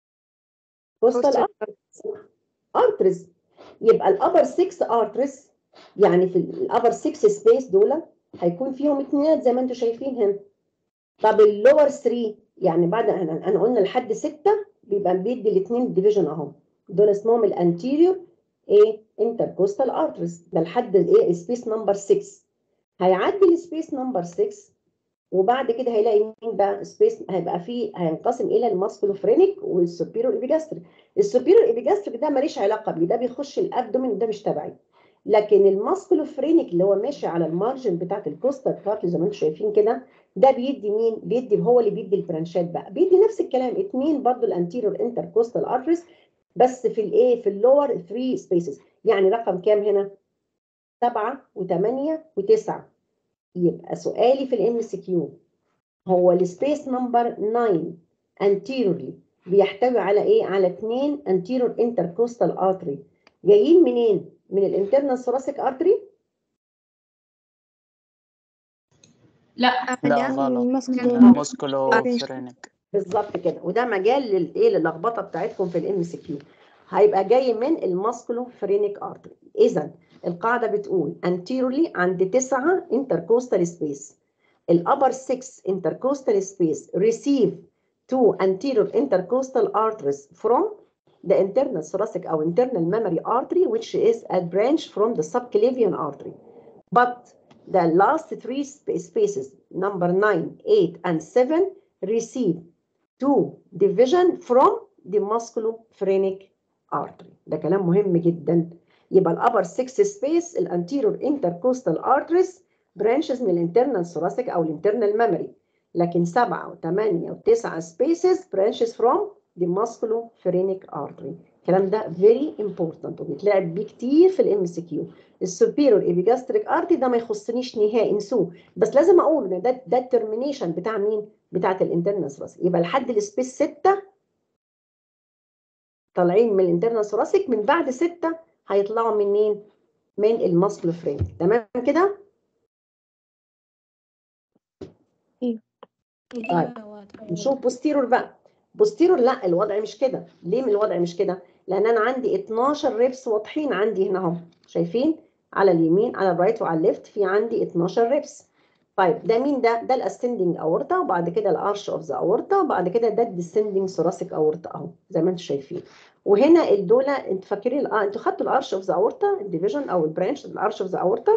كوستال ارتريز يبقى الابر 6 ارتريز يعني في الابر 6 سبيس دول هيكون فيهم اتنينات زي ما انتم شايفين هنا طب اللور 3 يعني بعد انا انا قلنا لحد 6 بيبقى بيدي الاثنين ديفيجن اهو دول اسمهم الانتيريور ايه انتركوستال ارترز ده لحد الايه سبيس نمبر 6 هيعدي السبيس نمبر 6 وبعد كده هيلاقي مين بقى سبيس هيبقى فيه هينقسم الى الماسكولوفرينيك والسوبيريور ايبيجاستريك السوبيريور ايبيجاستريك ده ماليش علاقه بيه ده بيخش الابدومين وده مش تبعي لكن الماسكولوفرينيك اللي هو ماشي على المارجن بتاعت الكوستال كارتلي زي ما انتم شايفين كده ده بيدي مين بيدي هو اللي بيدي البرانشات بقى بيدي نفس الكلام اتنين برضو الانتيريور انتركوستال ارتريز بس في الايه في اللور 3 سبيسز يعني رقم كام هنا 7 و8 و9 يبقى سؤالي في الام سي كيو هو السبيس نمبر 9 anteriorly بيحتوي على ايه على اثنين anterior intercostal artery جايين منين من الانترنال thoracic artery لا لا غلط المسكولو ماسكولو فرينك بالظبط كده وده مجال للايه للخبطه بتاعتكم في الام سي كيو هيبقى جاي من الماسكولو فرينيك ارتري اذا القاعده بتقول anteriorly عند 9 intercostal space الابر 6 intercostal space receive two anterior intercostal arteries from the internal thoracic or internal mammary artery which is a branch from the subclavian artery but the last three sp- spaces number 9 8 and 7 receive two division from the musculophrenic artery ده كلام مهم جدا يبقى الابر 6 سبيس الانتيريور انتركوستال ارتريز برانشز من الانترنال thoracic او الانترنال ميموري لكن 7 و8 و9 سبيسز برانشز فروم the musculophrenic artery الكلام ده very important وبيتلعب بيه كتير في الام سي كيو السوبيريور ايبيجاستريك ارتي ده ما يخصنيش نهائي انسوه بس لازم اقول ان ده ده الترمينيشن بتاع مين؟ بتاعت الانترنال thoracic يبقى لحد السبيس 6 طالعين من الانترنال thoracic من بعد 6 هيطلعوا منين؟ من الماسكلو فريم تمام كده؟ طيب نشوف بوستيرور بقى بوستيرور لا الوضع مش كده ليه من الوضع مش كده لان انا عندي 12 ريبس واضحين عندي هنا اهو شايفين على اليمين على الرايت وعلى الليفت في عندي 12 ريبس طيب ده مين ده ده الاسندنج اورتا وبعد كده الارش اوف ذا اورتا وبعد كده ده الديسندنج ثوراسيك اورتا اهو زي ما انتم شايفين وهنا الدوله انتوا فاكرين اه انتوا خدتوا الارش اوف ذا اورتا الديفيجن او البرانش الارش اوف ذا اورتا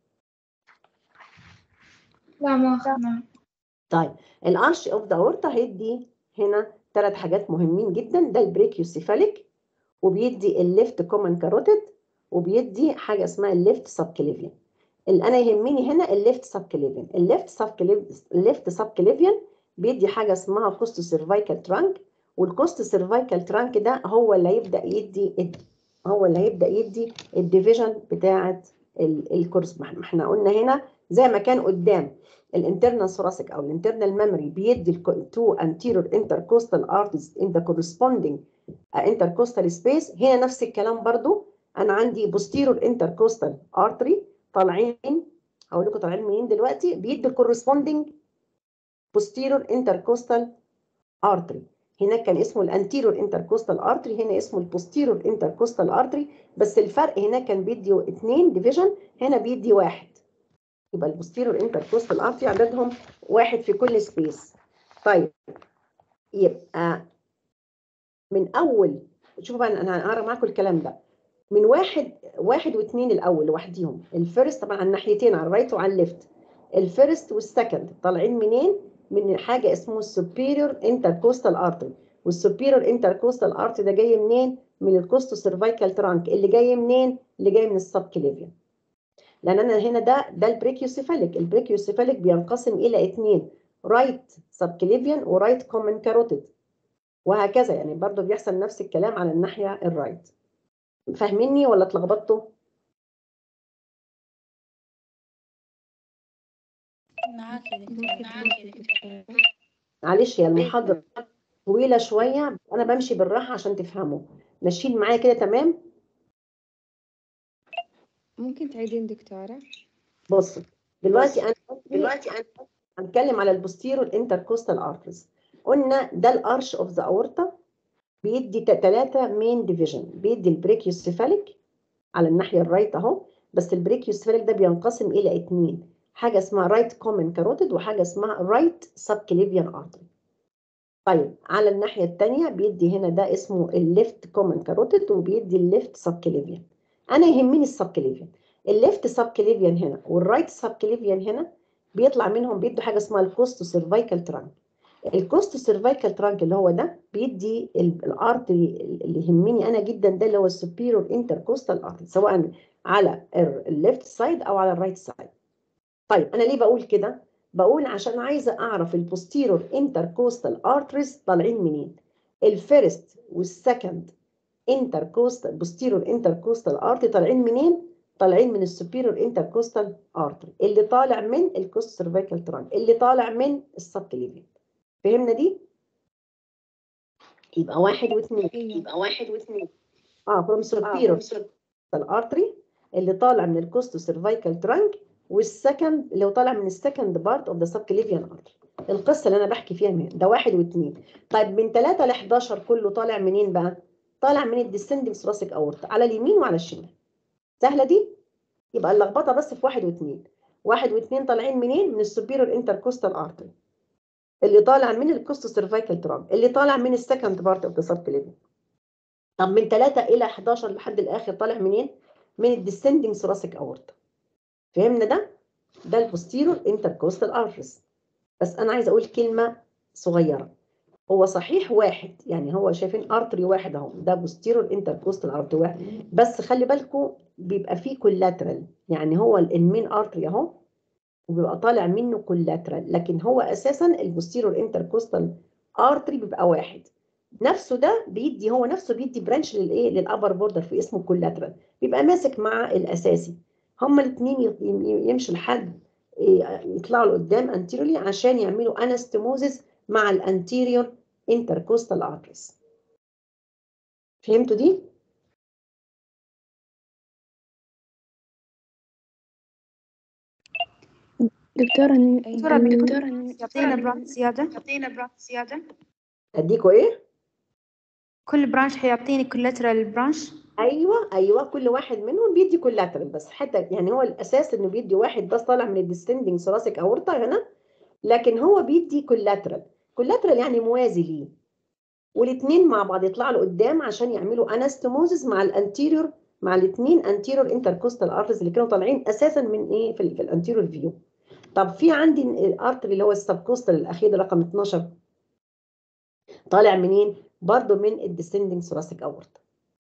لا ما أخذنا طيب الارش اوف ذا اورتا هيدي هنا ثلاث حاجات مهمين جدا ده البريكيوسيفاليك وبيدي الليفت كومن كاروتيد وبيدي حاجه اسمها الليفت سبكليفيان اللي انا يهمني هنا الليفت سبكليفيان الليفت سبكليفيان الليفت سبكليفيان بيدي حاجه اسمها كوست سيرفايكال ترانك والكوست سيرفايكال ترانك ده هو اللي هيبدا يدي هو اللي هيبدا يدي الديفيجن بتاعه الكورس ما احنا قلنا هنا زي ما كان قدام الانترنال thoracic او الانترنال memory بيدي تو anterior intercostal arteries in the corresponding uh, intercostal space هنا نفس الكلام برضو انا عندي posterior intercostal artery طالعين هقول لكم طالعين منين دلوقتي بيدي corresponding posterior intercostal artery هناك كان اسمه الانتيريور انتركوستال ارتري هنا اسمه البوستيريور انتركوستال ارتري بس الفرق هناك كان بيدي اثنين ديفيجن هنا بيدي واحد يبقى البوستيريور انتركوستال ارتري عددهم واحد في كل سبيس طيب يبقى من اول شوفوا بقى انا هقرا معاكم الكلام ده من واحد واحد واثنين الاول لوحديهم الفيرست طبعا على الناحيتين على الرايت وعلى الليفت الفيرست والسكند طالعين منين؟ من حاجه اسمه السوبيريور انتركوستال ارتري والسوبيريور انتركوستال ارتري ده جاي منين؟ من الكوستو سيرفايكال ترانك اللي جاي منين؟ اللي جاي من السبكليفيان لان انا هنا ده ده البريكيوسيفاليك البريكيوسيفاليك بينقسم الى اثنين رايت سبكليفيان ورايت كومن كاروتيد وهكذا يعني برضو بيحصل نفس الكلام على الناحيه الرايت فاهميني ولا اتلخبطتوا؟ معلش هي المحاضره طويله شويه انا بمشي بالراحه عشان تفهموا ماشيين معايا كده تمام؟ ممكن تعيدين دكتورة؟ بص دلوقتي انا دلوقتي انا هنتكلم على البوستيرور انتركوستال ارتريز قلنا ده الارش اوف ذا اورتا بيدي ثلاثه مين ديفيجن بيدي البريكيوسيفاليك على الناحيه الرايت اهو بس البريكيوسفيريك ده بينقسم الى اتنين حاجه اسمها رايت كومن كاروتيد وحاجه اسمها رايت سبكليفيان ارتري طيب على الناحيه الثانيه بيدي هنا ده اسمه الليفت كومن كاروتيد وبيدي الليفت سبكليفيان انا يهمني السبكليفيان الليفت سبكليفيان هنا والرايت سبكليفيان هنا بيطلع منهم بيدوا حاجه اسمها الكوستو سيرفايكال ترانك الكوستو سيرفايكال ترانك اللي هو ده بيدي ال- الارتري اللي يهمني انا جدا ده اللي هو السوبيرور انتركوستال ارتري سواء على الليفت سايد او على الرايت سايد طيب انا ليه بقول كده بقول عشان عايزه اعرف البوستيرور انتركوستال ارتريز طالعين منين الفيرست والسكند انتركوستال بوستيرور انتركوستال ارتري طالعين منين طالعين من السوبيرور انتركوستال ارتري اللي طالع من الكوست سيرفيكال ترانك اللي طالع من السبكليفيان فهمنا دي يبقى واحد واثنين يبقى واحد واثنين اه فروم سوبيرور الارتري اللي طالع من الكوستو سيرفيكال ترانك والسكند اللي هو طالع من السكند بارت اوف ذا سبكليفيان ارتري القصه اللي انا بحكي فيها من ده واحد واثنين طيب من 3 ل 11 كله طالع منين بقى؟ طالع من الديسندنج ثوراسيك اورت على اليمين وعلى الشمال سهله دي؟ يبقى اللخبطه بس في واحد واثنين واحد واثنين طالعين منين؟ من السوبيرور انتركوستال ارتري اللي طالع من الكوستو سيرفيكال ترانك اللي طالع من السكند بارت اوف ذا سبكليفيان طب من 3 الى 11 لحد الاخر طالع منين؟ من الديسندنج ثوراسيك اورت فهمنا ده؟ ده البوستيرور انتركوستال ارتريز بس انا عايزه اقول كلمه صغيره هو صحيح واحد يعني هو شايفين ارتري واحد اهو ده بوستيرور انتركوستال ارتري واحد بس خلي بالكم بيبقى فيه كولاترال يعني هو المين ارتري اهو وبيبقى طالع منه كولاترال لكن هو اساسا البوستيرور انتركوستال ارتري بيبقى واحد نفسه ده بيدي هو نفسه بيدي برانش للايه للابر بوردر في اسمه كولاترال بيبقى ماسك مع الاساسي هما الاثنين يمشوا لحد يطلعوا لقدام انتيريورلي عشان يعملوا انستموزس مع الانتيريور انتركوستال ارتريز فهمتوا دي؟ دكتورة دكتورة دكتورة يعطينا برانش زيادة يعطينا برانش زيادة اديكوا ايه؟ كل برانش حيعطيني كولاترال برانش ايوه ايوه كل واحد منهم بيدي كولاترال بس حتى يعني هو الاساس انه بيدي واحد بس طالع من الديستندنج ثوراسيك اورتا هنا لكن هو بيدي كولاترال كولاترال يعني موازي ليه والاثنين مع بعض يطلعوا لقدام عشان يعملوا انستموزس مع الانتيريور مع الاثنين انتيريور انتركوستال ارترز اللي كانوا طالعين اساسا من ايه في, ال في الانتيريور فيو طب في عندي الارتري اللي هو السبكوستال الاخير ده رقم 12 طالع منين برضه من الديسندنج ثوراسيك اورتا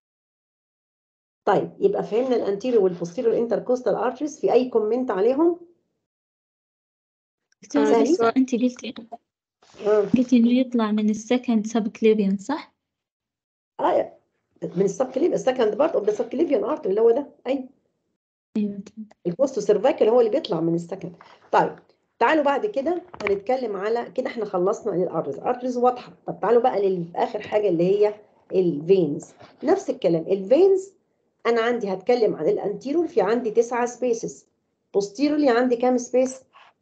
طيب يبقى فهمنا الانتيريور والبوستيريور انتركوستال ارتريز في اي كومنت عليهم دكتورة سهلين؟ بس انت قلتي اه قلتي انه يطلع من السكند سب كليبيان صح؟ اه من السب كليف السكند بارت اوف ذا سب كليفيان ارتري اللي هو ده ايوه ايوه البوستو سيرفايكال هو اللي بيطلع من السكند طيب تعالوا بعد كده هنتكلم على كده احنا خلصنا الارتريز الارتريز واضحه طب تعالوا بقى لاخر حاجه اللي هي الفينز نفس الكلام الفينز انا عندي هتكلم عن الانتيرور في عندي تسعة سبيسز بوستيرولي عندي كام سبيس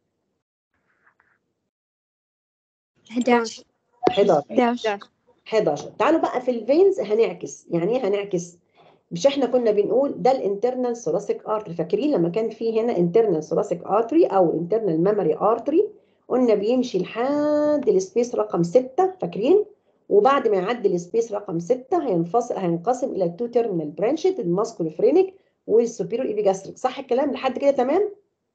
11 11 11 11 تعالوا بقى في الفينز هنعكس يعني ايه هنعكس مش احنا كنا بنقول ده الانترنال ثوراسيك ارتري فاكرين لما كان في هنا انترنال ثوراسيك ارتري او انترنال ميموري ارتري قلنا بيمشي لحد السبيس رقم 6 فاكرين وبعد ما يعدي السبيس رقم 6 هينفصل هينقسم الى التو تيرمينال برانشز الماسكولوفرينيك والسوبيريور ايبيجاستريك صح الكلام لحد كده تمام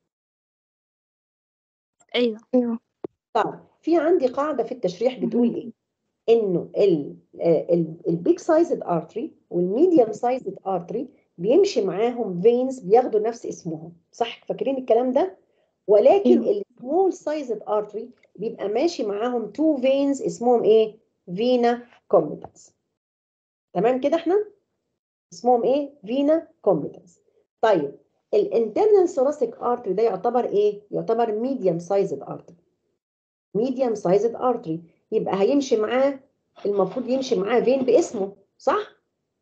ايوه أيوة طيب في عندي قاعده في التشريح بتقول ايه انه البيج سايزد ارتري والميديوم سايزد ارتري بيمشي معاهم فينز بياخدوا نفس اسمهم صح فاكرين الكلام ده ولكن السمول سايزد ارتري بيبقى ماشي معاهم تو فينز اسمهم ايه فينا كومبتنس تمام كده احنا اسمهم ايه فينا كومبتنس طيب الانترنال ثوراسيك ارتري ده يعتبر ايه يعتبر ميديوم سايزد ارتري ميديوم سايزد ارتري يبقى هيمشي معاه المفروض يمشي معاه فين باسمه صح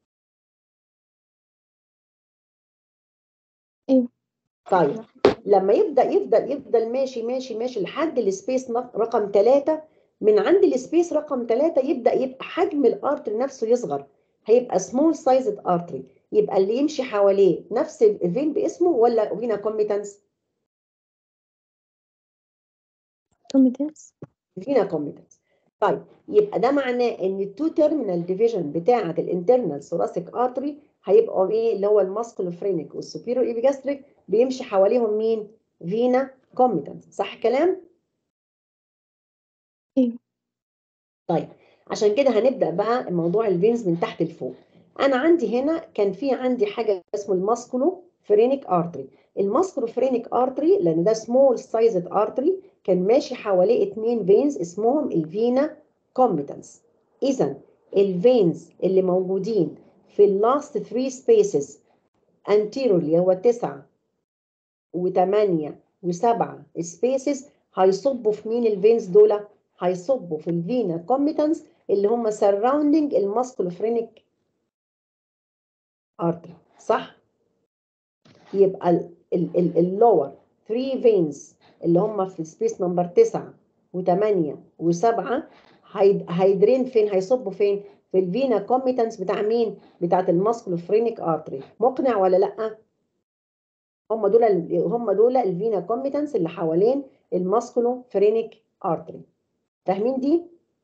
ايوه طيب لما يبدا يفضل يفضل ماشي ماشي ماشي لحد السبيس رقم ثلاثة من عند السبيس رقم ثلاثة يبدا يبقى حجم الارتري نفسه يصغر هيبقى سمول سايزد ارتري يبقى اللي يمشي حواليه نفس الفين باسمه ولا فينا كوميتنس كوميدنس فينا كوميتنس طيب يبقى ده معناه ان التو تيرمينال ديفيجن بتاعه الانترنال ثوراسيك ارتري هيبقوا ايه اللي هو الماسكولوفرينيك والسوبيرو ايبيجاستريك بيمشي حواليهم مين فينا كوميتنس صح كلام ايوه طيب عشان كده هنبدا بقى موضوع الفينز من تحت لفوق انا عندي هنا كان في عندي حاجه اسمه الماسكولو فرينيك ارتري الماسكولو فرينيك ارتري لان ده سمول سايزد ارتري كان ماشي حواليه اتنين فينز اسمهم الفينا كوميتنس اذا الفينز اللي موجودين في اللاست 3 سبيسز انتيرولي هو 9 و8 و7 سبيسز هيصبوا في مين الفينز دول هيصبوا في الفينا كوميتنس اللي هم سراوندنج الماسكولوفرينيك ارتري صح يبقى اللور 3 فينز اللي هم في سبيس نمبر 9 و8 و7 هيدرين فين هيصبوا فين في الفينا كوميتنس بتاع مين بتاعت الماسكولوفرينيك ارتري مقنع ولا لا هم دول هم دول الفينا كوميتنس اللي حوالين الماسكولوفرينيك ارتري فاهمين دي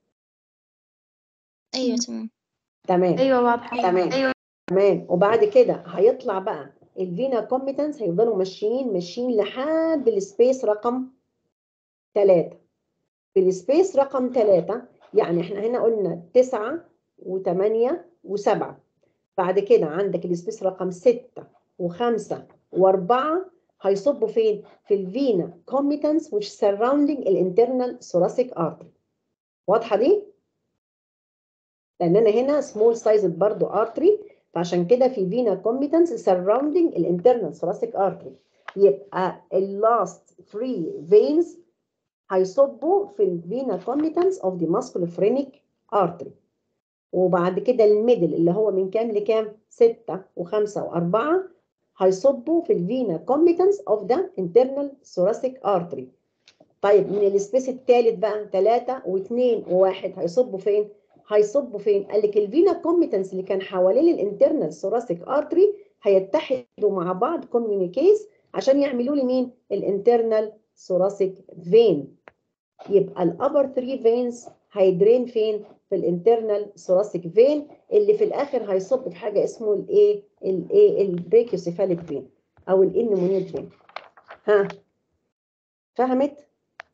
أيوة تمام تمام ايوه واضحه تمام ايوه تمام وبعد كده هيطلع بقى الفينا كومبتنس هيفضلوا ماشيين ماشيين لحد السبيس رقم 3 في السبيس رقم 3 يعني احنا هنا قلنا 9 و8 و7 بعد كده عندك السبيس رقم 6 و5 و4 هيصبوا فين؟ في الفينا كومبتنس which surrounding الانترنال thoracic artery واضحه دي؟ لان انا هنا سمول سايزد برضو ارتري فعشان كده في فينا كومبتنس سراوندينج الانترنال ثوراسيك ارتري يبقى اللاست 3 فينز هيصبوا في الفينا كومبتنس اوف ذا ماسكولوفرينيك ارتري وبعد كده الميدل اللي هو من كام لكام 6 و5 و4 هيصبوا في الفينا كومبتنس اوف ذا انترنال ثوراسيك ارتري طيب من السبيس الثالث بقى 3 و2 و1 هيصبوا فين هيصبوا فين؟ قال لك الفينا كومبتنس اللي كان حوالين الانترنال ثوراسيك ارتري هيتحدوا مع بعض كوميونيكيز عشان يعملوا لي مين؟ الانترنال ثوراسيك فين. يبقى الابر 3 فينز هيدرين فين؟ في الانترنال ثوراسيك فين اللي في الاخر هيصب في حاجه اسمه الايه؟ الايه؟ البريكيوسيفاليك فين او الانمونيت فين. ها؟ فهمت؟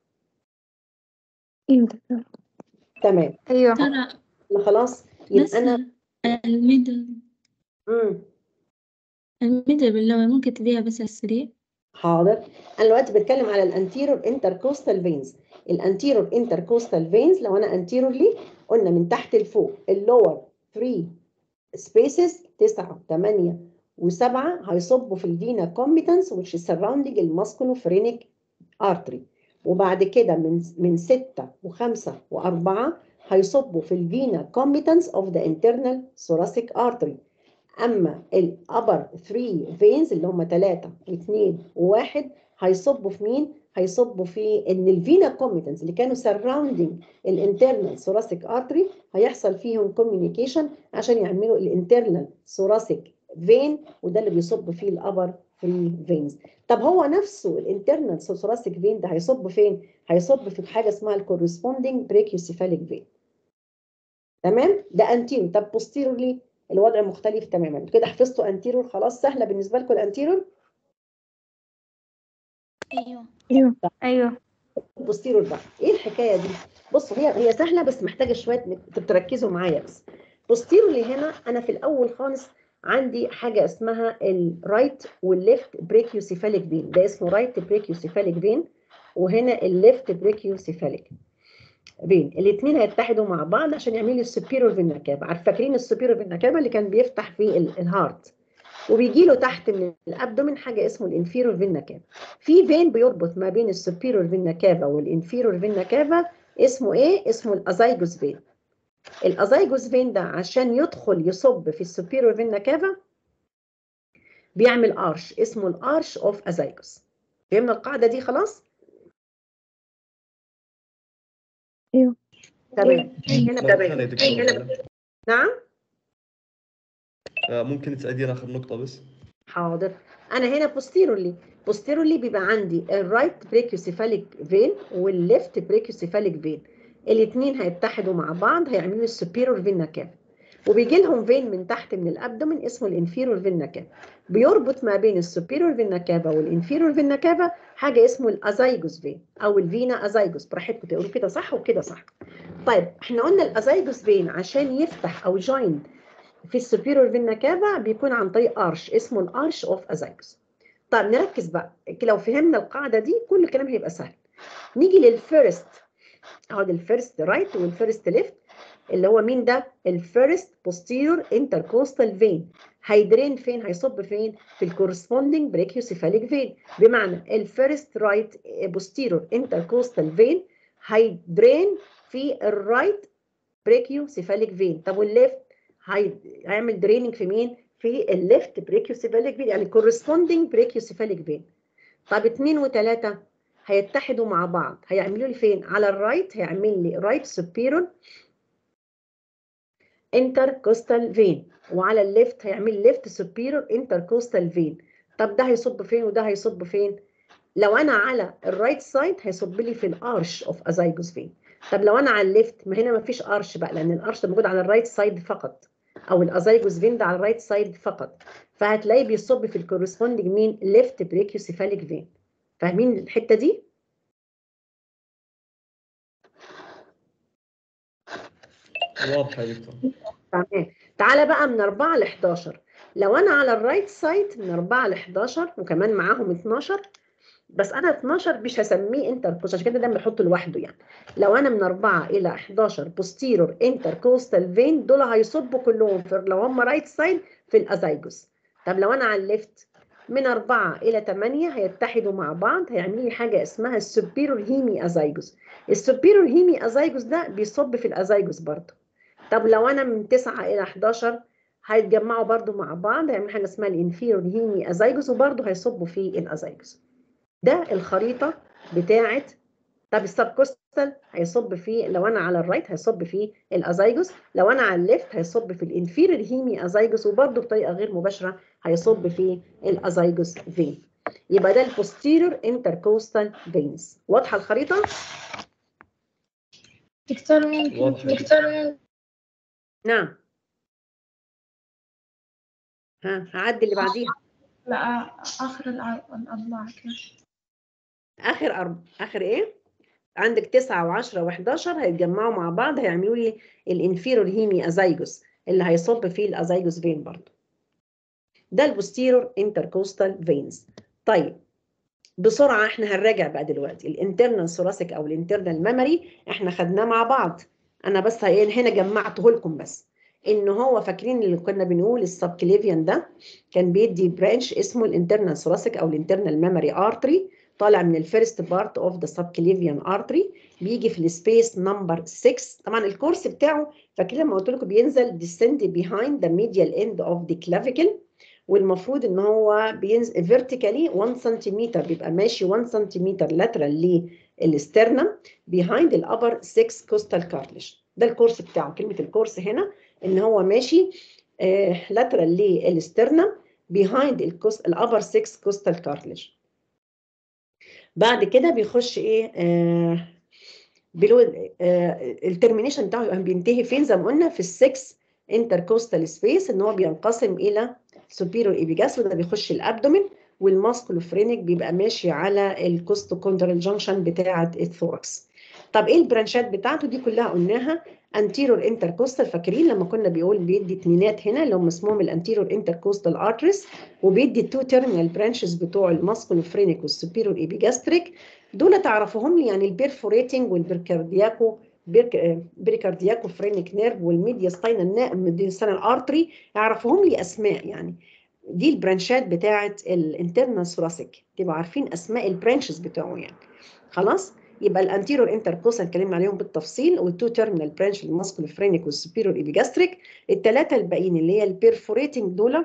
ايوه دكتور تمام ايوه ترى خلاص بس يبقى انا الميدل مم. الميدل باللون ممكن تديها بس على السريع حاضر انا دلوقتي بتكلم على الانتيرور انتركوستال فينز الانتيرور انتركوستال فينز لو انا انتيرورلي قلنا من تحت لفوق اللور 3 سبيسز 9 8 و7 هيصبوا في الفينا كومبتنس which is surrounding الماسكولوفرينيك ارتري وبعد كده من من 6 و5 و4 هيصبوا في الفينا كومبتنس اوف ذا انترنال ثوراسيك ارتري اما الابر 3 فينز اللي هم 3 و2 و1 هيصبوا في مين؟ هيصبوا في ان الفينا كومبتنس اللي كانوا سراوندينج الانترنال ثوراسيك ارتري هيحصل فيهم كوميونيكيشن عشان يعملوا الانترنال ثوراسيك فين وده اللي بيصب فيه الابر 3 فينز طب هو نفسه الانترنال ثوراسيك فين ده هيصب فين؟ هيصب في حاجه اسمها الكورسبوندينج بريكيوسيفاليك فين تمام؟ ده انتيرو طب بوستيرولي الوضع مختلف تماما كده حفظتوا انتيرور خلاص سهله بالنسبه لكم الانتيرور أيوة ايوه ايوه بوستيرور بقى ايه الحكايه دي بصوا هي هي سهله بس محتاجه شويه انك تركزوا معايا بس بوستيرولي هنا انا في الاول خالص عندي حاجه اسمها الرايت والليفت بريكيوسيفاليك فين ده اسمه رايت بريكيوسيفاليك فين وهنا الليفت بريكيوسيفاليك فين الاثنين هيتحدوا مع بعض عشان يعملوا السوبيرور فينا كابا عارف فاكرين السوبيرور فينا كابا اللي كان بيفتح في ال- الهارت وبيجي له تحت من الابدومين حاجه اسمه الانفيرور فينا كابا في فين بيربط ما بين السوبيرور فينا كابا والانفيرور فينا كابا اسمه ايه اسمه الازايجوس فين الازايجوس فين ده عشان يدخل يصب في السوبيرور فينا كافا بيعمل ارش اسمه الارش اوف ازايجوس فهمنا القاعده دي خلاص ايوه تمام هنا مرة تمام ثانية دكتور. هنا نعم آه، ممكن تعيدين اخر نقطه بس حاضر انا هنا بوستيرولي بوستيرولي بيبقى عندي الرايت بريكيوسيفاليك فين والليفت بريكيوسيفاليك فين الاثنين هيتحدوا مع بعض هيعملوا السوبيرور فينا كاف وبيجي لهم فين من تحت من الابدومين اسمه الانفيرور فينا كاف بيربط ما بين السوبيرور فينا كافا والانفيرور فينا كافا حاجه اسمه الازايجوس فين او الفينا ازايجوس براحتكم تقولوا كده صح وكده صح طيب احنا قلنا الازايجوس فين عشان يفتح او جوين في السوبيرور فينا كافا بيكون عن طريق ارش اسمه الارش اوف ازايجوس طيب نركز بقى لو فهمنا القاعده دي كل الكلام هيبقى سهل نيجي للفيرست اهو الفيرست رايت والفيرست ليفت اللي هو مين ده الفيرست بوستيرور انتركوستال فين هيدرين فين هيصب فين في الكورسبوندينج بريكيوسيفاليك فين بمعنى الفيرست رايت بوستيرور انتركوستال فين هيدرين في الرايت بريكيوسيفاليك فين طب والليفت هيعمل دريننج في مين في الليفت بريكيوسيفاليك فين يعني كورسبوندينج بريكيوسيفاليك فين طب اثنين وثلاثة هيتحدوا مع بعض هيعملوا لي فين على الرايت هيعمل لي رايت سوبيرور انتركوستال فين وعلى الليفت هيعمل ليفت سوبيرور انتركوستال فين طب ده هيصب فين وده هيصب فين لو انا على الرايت سايد هيصب لي في الارش اوف ازايجوس فين طب لو انا على الليفت ما هنا ما فيش ارش بقى لان الارش ده موجود على الرايت سايد فقط او الازايجوس فين ده على الرايت سايد فقط فهتلاقيه بيصب في الكورسبوندنج مين ليفت بريكيوسيفاليك فين فاهمين الحته دي واضحه يا دكتور تمام تعالى بقى من 4 ل 11 لو انا على الرايت سايد من 4 ل 11 وكمان معاهم 12 بس انا 12 مش هسميه انتركوست عشان كده ده بحطه لوحده يعني لو انا من 4 الى 11 بوستيرور انتركوستال فين دول هيصبوا كلهم في لو هم رايت سايد في الازايجوس طب لو انا على الليفت من 4 الى 8 هيتحدوا مع بعض هيعملوا لي حاجه اسمها السوبيرور هيمي ازايجوس السوبيرور هيمي ازايجوس ده بيصب في الازايجوس برضه طب لو انا من 9 الى 11 هيتجمعوا برضو مع بعض هيعملوا حاجه اسمها الانفيرور هيمي ازايجوس وبرضو هيصبوا في الازايجوس ده الخريطه بتاعه طب السبكوستال هيصب في لو انا على الرايت هيصب في الازايجوس لو انا على الليفت هيصب في الانفيرور هيمي ازايجوس وبرضو بطريقه غير مباشره هيصب في الازايجوس فين يبقى ده البوستيرور انتركوستال فينز واضحه الخريطه دكتور ممكن واضحة. دكتور ممكن نعم ها هعدي اللي بعديها لا آخر الع- الأضلاع كيف اخر أرب... اخر ايه عندك 9 و10 و11 هيتجمعوا مع بعض هيعملوا لي الانفيرور هيمي ازايجوس اللي هيصب فيه الازايجوس فين برضه ده البوستيرور انتركوستال فينز طيب بسرعه احنا هنراجع بقى دلوقتي الانترنال ثوراسيك او الانترنال ميموري احنا خدناه مع بعض انا بس هي- هنا جمعته لكم بس ان هو فاكرين اللي كنا بنقول السبكليفيان ده كان بيدي برانش اسمه الانترنال ثوراسيك او الانترنال ميموري ارتري طالع من الفيرست بارت اوف ذا سبكليفيان ارتري بيجي في السبيس نمبر 6 طبعا الكورس بتاعه فاكرين لما قلت لكم بينزل descend behind the medial end of the clavicle والمفروض ان هو بينزل فيرتيكالي 1 سنتيمتر بيبقى ماشي 1 سنتيمتر لاترال للاسترنم behind الابر 6 كوستال كارتلج ده الكورس بتاعه كلمه الكورس هنا ان هو ماشي لاترال للاسترنم behind الكوست الابر 6 كوستال كارتلج بعد كده بيخش ايه آه بلو آه الترمينيشن بتاعه يبقى بينتهي فين زي ما قلنا في السكس انتركوستال سبيس ان هو بينقسم الى سوبيرور ايبيجاس وده بيخش الابدومين والماسكولوفرينيك بيبقى ماشي على الكوستوكوندرال جانكشن بتاعه الثوركس طب ايه البرانشات بتاعته دي كلها قلناها انتيرور انتركوستال فاكرين لما كنا بيقول بيدي اتنينات هنا اللي هم اسمهم الانتيرور انتركوستال ارتريس وبيدي التو تيرمينال برانشز بتوع الماسكولوفرينيك والسوبيرور ايبيجاستريك دول تعرفوهم لي يعني البيرفوريتنج والبركاردياكو بريكاردياكو فرينيك نيرف والميدياستاينال ميدياستاينال ارتري يعرفوهم لي اسماء يعني دي البرانشات بتاعه الانترنال ثوراسيك تبقوا عارفين اسماء البرانشز بتوعه يعني خلاص يبقى الانتيرور انتركوسال اتكلمنا عليهم بالتفصيل والتو تيرمينال برانش الماسكولوفرينيك والسوبيرور ايبيجاستريك الثلاثه الباقيين اللي هي البيرفوريتنج دول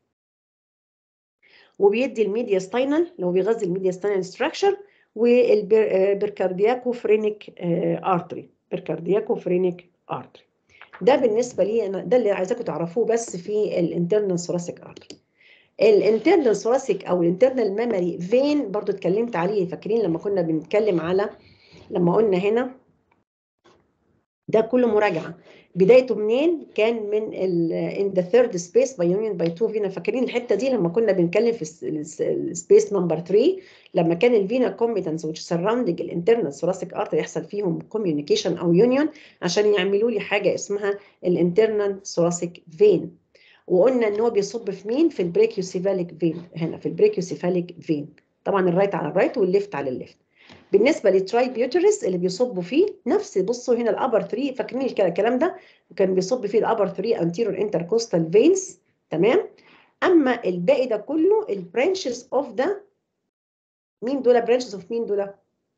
وبيدي الميديا ستاينال اللي هو بيغذي الميديا ستاينال ستراكشر والبركاردياكو فرينيك ارتري بركاردياكو فرينيك ارتري ده بالنسبه لي انا ده اللي عايزاكم تعرفوه بس في الانترنال ثوراسيك ارتري الانترنال ثوراسيك او الانترنال ميموري فين برضو اتكلمت عليه فاكرين لما كنا بنتكلم على لما قلنا هنا ده كله مراجعه بدايته منين كان من ال in the third space by union by two فينا فاكرين الحته دي لما كنا بنتكلم في السبيس نمبر 3 لما كان الفينا كومبتنس which surrounding الانترنال thoracic artery يحصل فيهم communication او union عشان يعملوا لي حاجه اسمها الانترنال thoracic vein وقلنا ان هو بيصب في مين في البريكيوسيفاليك فين هنا في البريكيوسيفاليك فين طبعا الرايت على الرايت والليفت على الليفت بالنسبه للترايبيوترس اللي بيصبوا فيه نفس بصوا هنا الابر 3 فاكرين الك- الكلام ده كان بيصب فيه الابر 3 انتيرور انتركوستال فينز تمام اما الباقي ده كله البرانشز اوف ده مين دول برانشز اوف مين دول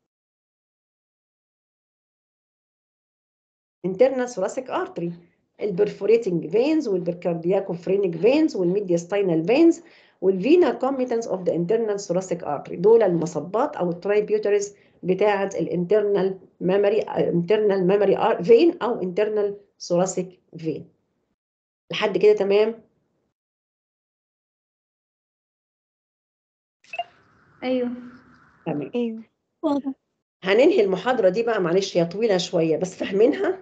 internal thoracic artery البرفوريتنج فينز والبركاردياكوفرينيك فينز والميدياستاينال فينز والفينا كوميتنس اوف ذا internal thoracic artery دول المصبات او الترايبيوتريز بتاعه الانترنال ميموري internal memory فين او internal thoracic vein لحد كده تمام أيوه تمام أيوه واضح هننهي المحاضرة دي بقى معلش هي طويلة شوية بس فاهمينها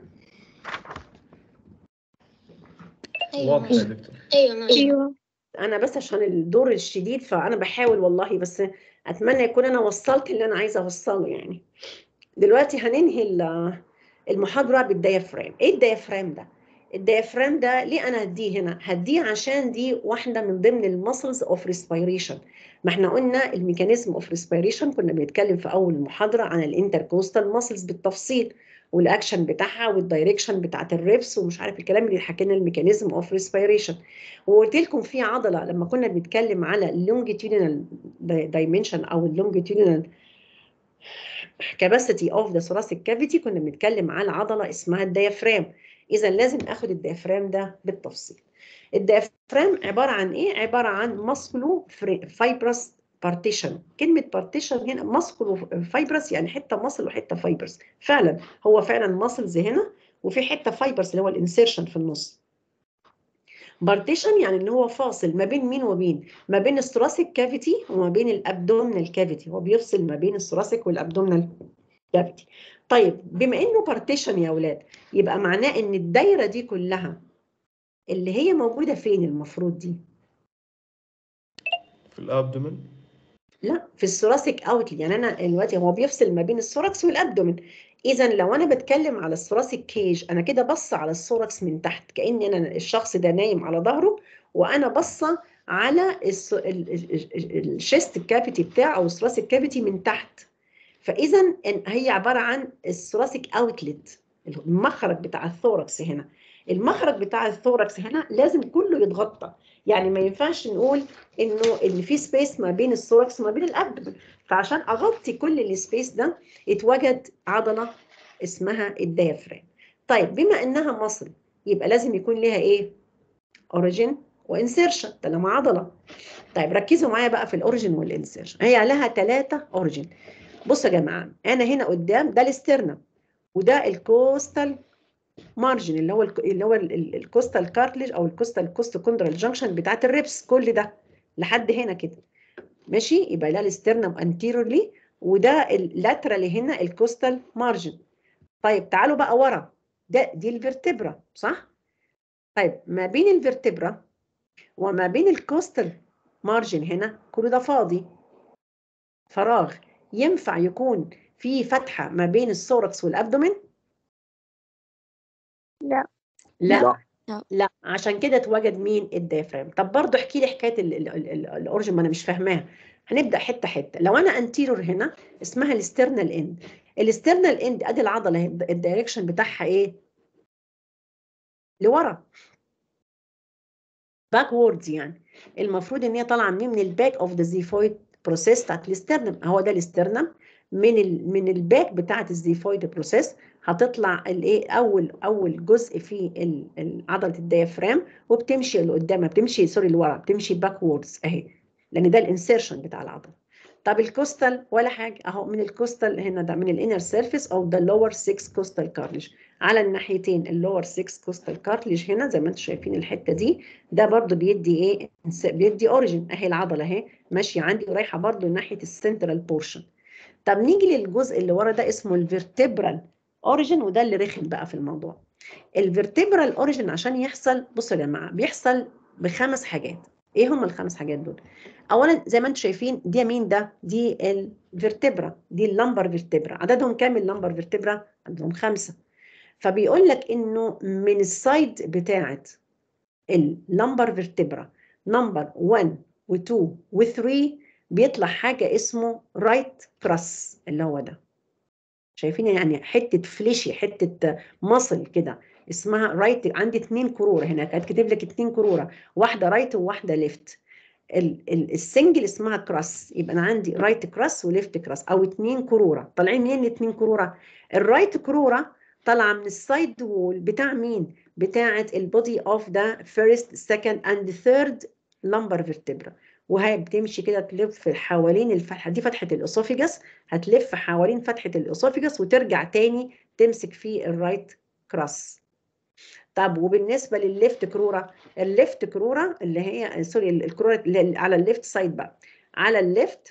واضح يا دكتور أيوه أنا بس عشان الدور الشديد فأنا بحاول والله بس أتمنى يكون أنا وصلت اللي أنا عايزة أوصله يعني دلوقتي هننهي ال- المحاضرة بالديافرام إيه الديافرام ده؟ الديافرام ده ليه أنا هديه هنا؟ هديه عشان دي واحدة من ضمن المسلز اوف ريسبيريشن ما احنا قلنا الميكانيزم اوف ريسبيريشن كنا بنتكلم في أول المحاضرة عن الانتركوستال ماسلز بالتفصيل والاكشن بتاعها والدايركشن بتاعت الريبس ومش عارف الكلام اللي حكينا الميكانيزم اوف ريسبيريشن وقلت لكم في عضله لما كنا بنتكلم على اللونجيتيودينال دايمنشن او اللونجيتيودينال كاباسيتي اوف ذا thoracic كافيتي كنا بنتكلم على عضله اسمها الديافرام اذا لازم اخد الديافرام ده بالتفصيل الديافرام عباره عن ايه عباره عن ماسكولو فايبرس بارتيشن كلمه بارتيشن هنا ماسكولو فايبرس يعني حته ماسل وحته فايبرس فعلا هو فعلا ماسلز هنا وفي حته فايبرس اللي هو الانسيرشن في النص بارتيشن يعني ان هو فاصل ما بين مين ومين ما بين الثراسيك كافيتي وما بين الابدومينال كافيتي هو بيفصل ما بين الثراسيك والابدومينال كافيتي طيب بما انه بارتيشن يا اولاد يبقى معناه ان الدايره دي كلها اللي هي موجوده فين المفروض دي في الابدومن لا في الثوراسيك اوتلي يعني انا دلوقتي هو بيفصل ما بين الثوركس والابدومين اذا لو انا بتكلم على الثوراسيك كيج انا كده بص على الثوركس من تحت كان انا الشخص ده نايم على ظهره وانا بصه على الشيست كافيتي بتاعه او الثوراسيك كافيتي من تحت فاذا إن- هي عباره عن الثوراسيك اوتلت المخرج بتاع الثوركس هنا المخرج بتاع الثوركس هنا لازم كله يتغطى يعني ما ينفعش نقول انه ان في سبيس ما بين الثوركس وما بين الابدومن فعشان اغطي كل السبيس ده اتوجد عضله اسمها الديافرام طيب بما انها مصل يبقى لازم يكون لها ايه اوريجين وانسيرشن طالما عضله طيب ركزوا معايا بقى في الاوريجين والانسيرشن هي لها ثلاثه اوريجين بصوا يا جماعه انا هنا قدام ده الاسترنم وده الكوستال مارجن اللي هو الك- اللي هو ال- ال- الكوستال كارتليج او الكوستال كوست كوندرال جانكشن بتاعت الريبس كل ده لحد هنا كده ماشي يبقى ده الاسترنم انتيرورلي وده اللاترالي هنا الكوستال مارجن طيب تعالوا بقى ورا ده دي الفرتبرا صح طيب ما بين الفرتبرا وما بين الكوستال مارجن هنا كل ده فاضي فراغ ينفع يكون في فتحة ما بين الثوركس والابدومين لا. لا لا. لا, لا. عشان كده اتوجد مين الديافرام طب برضه احكي لي حكايه ال- ال- ال- ال- الاورجن ما انا مش فاهماها هنبدا حته حته لو انا انتيرور هنا اسمها الاسترنال اند الاسترنال اند ادي العضله اهي، الدايركشن بتاعها ايه لورا باكوردز يعني المفروض ان هي طالعه منين من الباك اوف ذا زيفويد بروسيس بتاعت الاسترنم هو ده الاسترنم من ال من الباك بتاعت الزيفويد بروسيس هتطلع الايه اول اول جزء في ال- ال- عضله الديافرام وبتمشي لقدام بتمشي سوري لورا بتمشي باكوردز اهي لان ده الانسيرشن بتاع العضله طب الكوستال ولا حاجه اهو من الكوستال هنا ده من الانر سيرفيس او ذا لور 6 كوستال كارلج على الناحيتين اللور 6 كوستال كارتليج هنا زي ما انتم شايفين الحته دي ده برضو بيدي ايه بيدي اوريجن اهي العضله اهي ماشيه عندي ورايحه برضو ناحيه السنترال بورشن طب نيجي للجزء اللي ورا ده اسمه الفيرتبرال اوريجن وده اللي رخم بقى في الموضوع الفيرتبرال اوريجن عشان يحصل بصوا يا جماعه بيحصل بخمس حاجات ايه هم الخمس حاجات دول اولا زي ما انتم شايفين دي مين ده دي الفيرتبرا دي اللمبر فيرتبرا عددهم كام اللمبر فيرتبرا عندهم خمسه فبيقول لك انه من السايد بتاعه اللمبر فيرتبرا نمبر 1 و2 و3 بيطلع حاجه اسمه رايت كراس اللي هو ده شايفين يعني حته فليشي حته مصل كده اسمها رايت عندي اتنين كروره هنا كانت كاتب لك اتنين كروره واحده رايت وواحده ليفت السنجل اسمها كراس يبقى انا عندي رايت كراس وليفت كراس او اتنين كروره طالعين منين الاتنين كروره الرايت كروره طالعه من السايد وول بتاع مين بتاعه البودي اوف ذا فيرست سكند اند ثيرد لمبر فيرتبرا وهي بتمشي كده تلف حوالين الفتحه دي فتحه الاسوفيجاس هتلف حوالين فتحه الاسوفيجاس وترجع تاني تمسك في الرايت كراس طب وبالنسبه للليفت كروره الليفت كروره اللي هي سوري الكروره اللي على الليفت سايد بقى على الليفت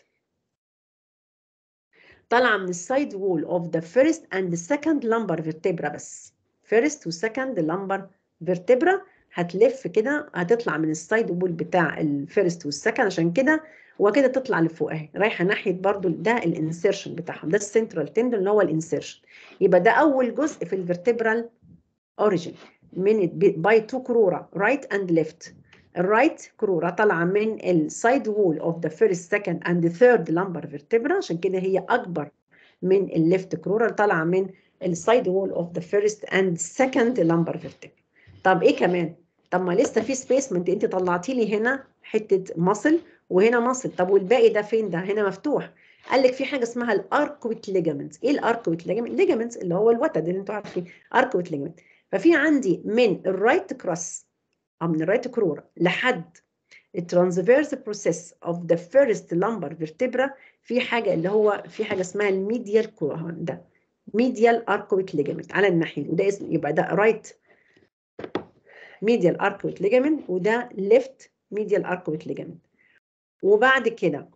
طالعه من السايد وول اوف ذا فيرست اند سكند لمبر فيرتبرا بس فيرست وسكند لمبر فيرتبرا هتلف كده هتطلع من السايد وول بتاع الفيرست والسكند عشان كده وكده تطلع لفوق اهي رايحه ناحيه برضو ده الانسيرشن بتاعهم ده السنترال تندون اللي هو الانسيرشن يبقى ده اول جزء في الفيرتبرال اوريجين من باي تو كروره رايت اند ليفت الرايت كروره طالعه من السايد وول اوف ذا فيرست سكند اند ثيرد لمبر فيرتبرا عشان كده هي اكبر من الليفت كروره طالعه من السايد وول اوف ذا فيرست اند سكند لمبر فيرتبرا طب ايه كمان طب ما لسه في سبيس ما انت انت طلعتي لي هنا حته مصل وهنا مصل طب والباقي ده فين ده هنا مفتوح قال لك في حاجه اسمها الاركويت ليجامنت ايه الاركويت ليجامنت ليجامنت اللي هو الوتد اللي انتوا عارفين اركويت ليجامنت ففي عندي من الرايت كروس او من الرايت كرور لحد الترانسفيرس بروسيس اوف ذا فيرست لمبر فيرتبرا في حاجه اللي هو في حاجه اسمها الميديال ده ميديال اركويت ليجامنت على الناحيه وده اسم يبقى ده رايت ميديال اركويت ليجامنت وده ليفت ميديال اركويت ليجامنت وبعد كده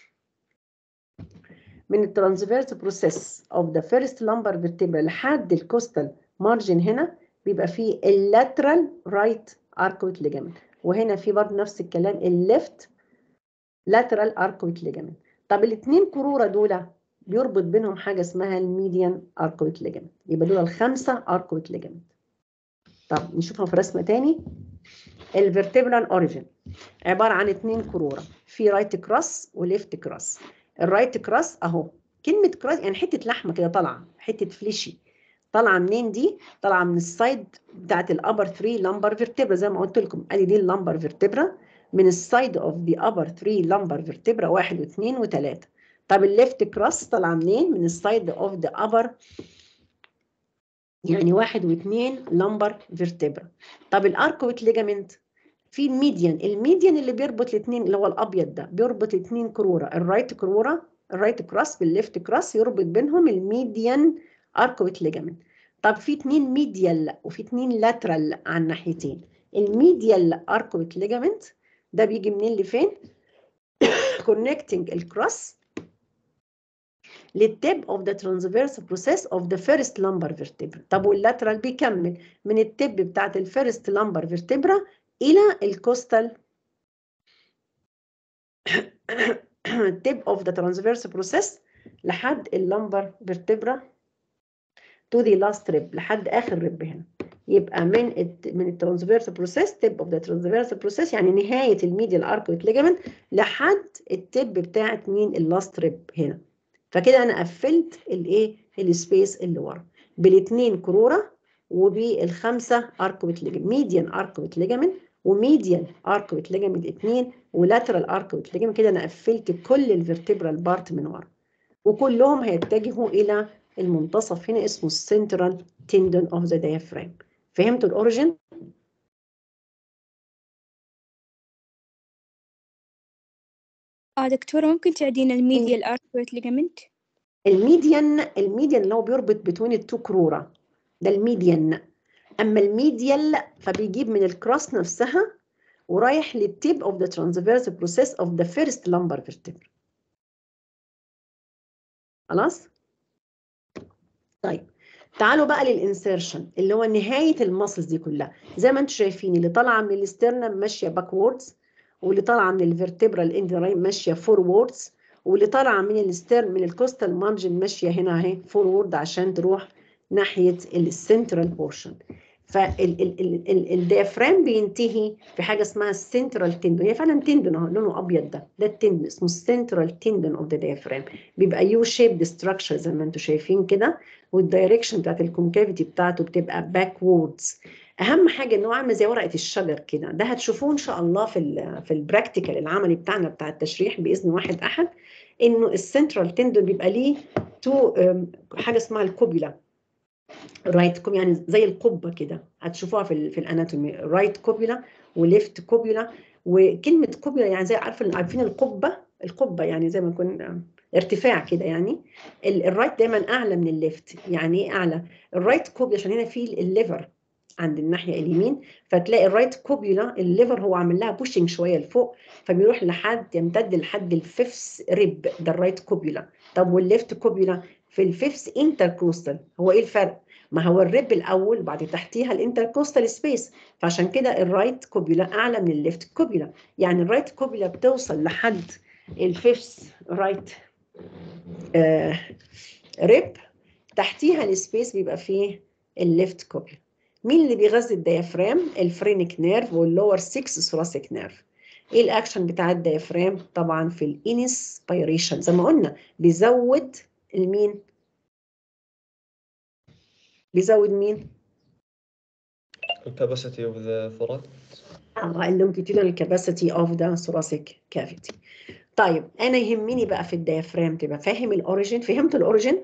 من الترانسفيرس بروسيس اوف ذا فيرست لمبر فيرتبرا لحد الكوستال مارجن هنا بيبقى فيه اللاترال رايت اركويت ليجامنت وهنا في برضه نفس الكلام الليفت لاترال اركويت ليجامنت طب الاثنين كروره دول بيربط بينهم حاجه اسمها الميديان اركويت ليجامنت يبقى دول الخمسه اركويت ليجامنت طب نشوفهم في رسمه تاني الفيرتبرال اوريجين عباره عن اثنين كروره في رايت كراس وليفت كراس الرايت كراس اهو كلمه كراس يعني حته لحمه كده طالعه حته فليشي طالعه منين دي؟ طالعه من السايد بتاعت الابر 3 لمبر فيرتبرا زي ما قلت لكم ادي دي اللمبر فيرتبرا من السايد اوف ذا ابر 3 لمبر فيرتبرا واحد واثنين وثلاثه. طب الليفت كراس طالعه منين؟ من السايد اوف ذا ابر يعني واحد واثنين لمبر فيرتبرا. طب الاركويت ليجامنت في الميديان، الميديان اللي بيربط الاثنين اللي هو الابيض ده بيربط اثنين كروره، الرايت كروره الرايت كراس بالليفت كراس يربط بينهم الميديان اركويت ليجامنت طب في اتنين ميديال وفي اتنين لاترال على الناحيتين الميديال اركويت ليجامنت ده بيجي منين لفين connecting الكروس للتيب اوف ذا ترانسفيرس بروسيس اوف ذا فيرست لمبر فيرتبرا طب واللاترال بيكمل من التيب بتاعت الفيرست لمبر فيرتبرا الى الكوستال التيب اوف ذا ترانسفيرس بروسيس لحد اللمبر فيرتبرا تو ذا لاست ريب لحد اخر ريب هنا يبقى من الت... من الترانسفيرس بروسيس تيب اوف ذا ترانسفيرس بروسيس يعني نهايه الميديال اركويت ليجامنت لحد التيب بتاعت مين اللاست ريب هنا فكده انا قفلت الايه السبيس اللي ورا بالاثنين كروره وبالخمسه اركويت ليجامنت ميديان اركويت ليجامنت وميديان اركويت ليجامنت اثنين ولاترال اركويت ليجامنت كده انا قفلت كل الفرتبرال بارت من ورا وكلهم هيتجهوا الى المنتصف هنا اسمه السنترال تندون اوف ذا diaphragm فهمتوا الاوريجن اه دكتورة ممكن تعدينا الميديال اركويت ليجامنت الميديان الميديان اللي هو بيربط بين التو كروره ده الميديان اما الميديال فبيجيب من الكراس نفسها ورايح للتيب اوف ذا ترانسفيرس بروسيس اوف ذا فيرست لمبر فيرتبرا خلاص طيب تعالوا بقى للانسيرشن اللي هو نهايه المسلز دي كلها زي ما انتم شايفين اللي طالعه من الاسترنم ماشيه باكوردز واللي طالعه من الفرتبرال اندراين ماشيه فوروردز واللي طالعه من الستيرن من الكوستال مارجن ماشيه هنا اهي فورورد عشان تروح ناحيه السنترال بورشن فالديافرام بينتهي في حاجه اسمها السنترال تندون هي فعلا تندون اهو لونه ابيض ده ده التندون اسمه السنترال تندون اوف ذا ديافرام بيبقى يو شيبد ستراكشر زي ما انتم شايفين كده والدايركشن بتاعت الكونكافيتي بتاعته بتبقى باكوردز اهم حاجه ان هو عامل زي ورقه الشجر كده ده هتشوفوه ان شاء الله في ال في البراكتيكال العملي بتاعنا بتاع التشريح باذن واحد احد انه السنترال تندون بيبقى ليه تو حاجه اسمها الكوبيلا رايت كوب يعني زي القبه كده هتشوفوها في ال في الاناتومي رايت كوبيلا وليفت كوبيلا وكلمه كوبيلا يعني زي عارفه عارفين القبه القبه يعني زي ما يكون ارتفاع كده يعني الرايت دايما اعلى من الليفت يعني ايه اعلى الرايت كوبيلا عشان هنا في الليفر عند الناحيه اليمين فتلاقي الرايت كوبيولا الليفر هو عامل لها بوشنج شويه لفوق فبيروح لحد يمتد لحد الفيفس ريب ده الرايت كوبيولا طب والليفت كوبيولا في الفيفس انتركوستال هو ايه الفرق؟ ما هو الريب الاول وبعد تحتيها الانتركوستال سبيس فعشان كده الرايت كوبيولا اعلى من الليفت كوبيولا يعني الرايت كوبيولا بتوصل لحد الفيفس رايت آه ريب تحتيها السبيس بيبقى فيه الليفت كوبيولا مين اللي بيغذي الديافرام الفرينك نيرف واللور 6 ثوراسيك نيرف ايه الاكشن بتاع الديافرام طبعا في الانسبيريشن زي ما قلنا بيزود المين بيزود مين capacity of the thorax اللونجيتيودنال كاباسيتي اوف ذا thoracic كافيتي طيب انا يهمني بقى في الديافرام تبقى فاهم الاوريجين فهمت الاوريجين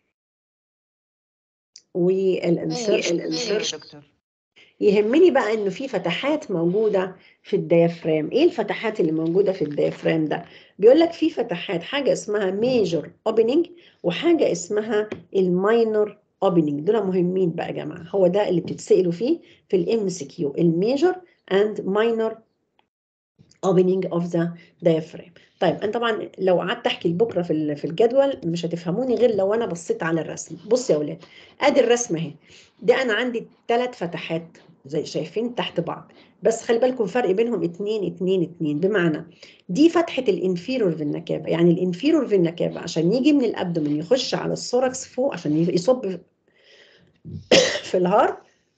والانسرشن الانسيرشن دكتور يهمني بقى انه في فتحات موجوده في الديافرام ايه الفتحات اللي موجوده في الديافرام ده بيقول لك في فتحات حاجه اسمها ميجور اوبننج وحاجه اسمها الماينور اوبننج دول مهمين بقى يا جماعه هو ده اللي بتتسالوا فيه في الام سي كيو الميجور اند ماينور opening of the diaphragm طيب انا طبعا لو قعدت احكي لبكره في في الجدول مش هتفهموني غير لو انا بصيت على الرسم بص يا اولاد ادي الرسمه اهي ده انا عندي ثلاث فتحات زي شايفين تحت بعض بس خلي بالكم فرق بينهم اتنين اتنين اتنين بمعنى دي فتحه الانفيرور فينكابا يعني الانفيرور فينكابا عشان يجي من الابدومين يخش على الثوركس فوق عشان يصب في الهارت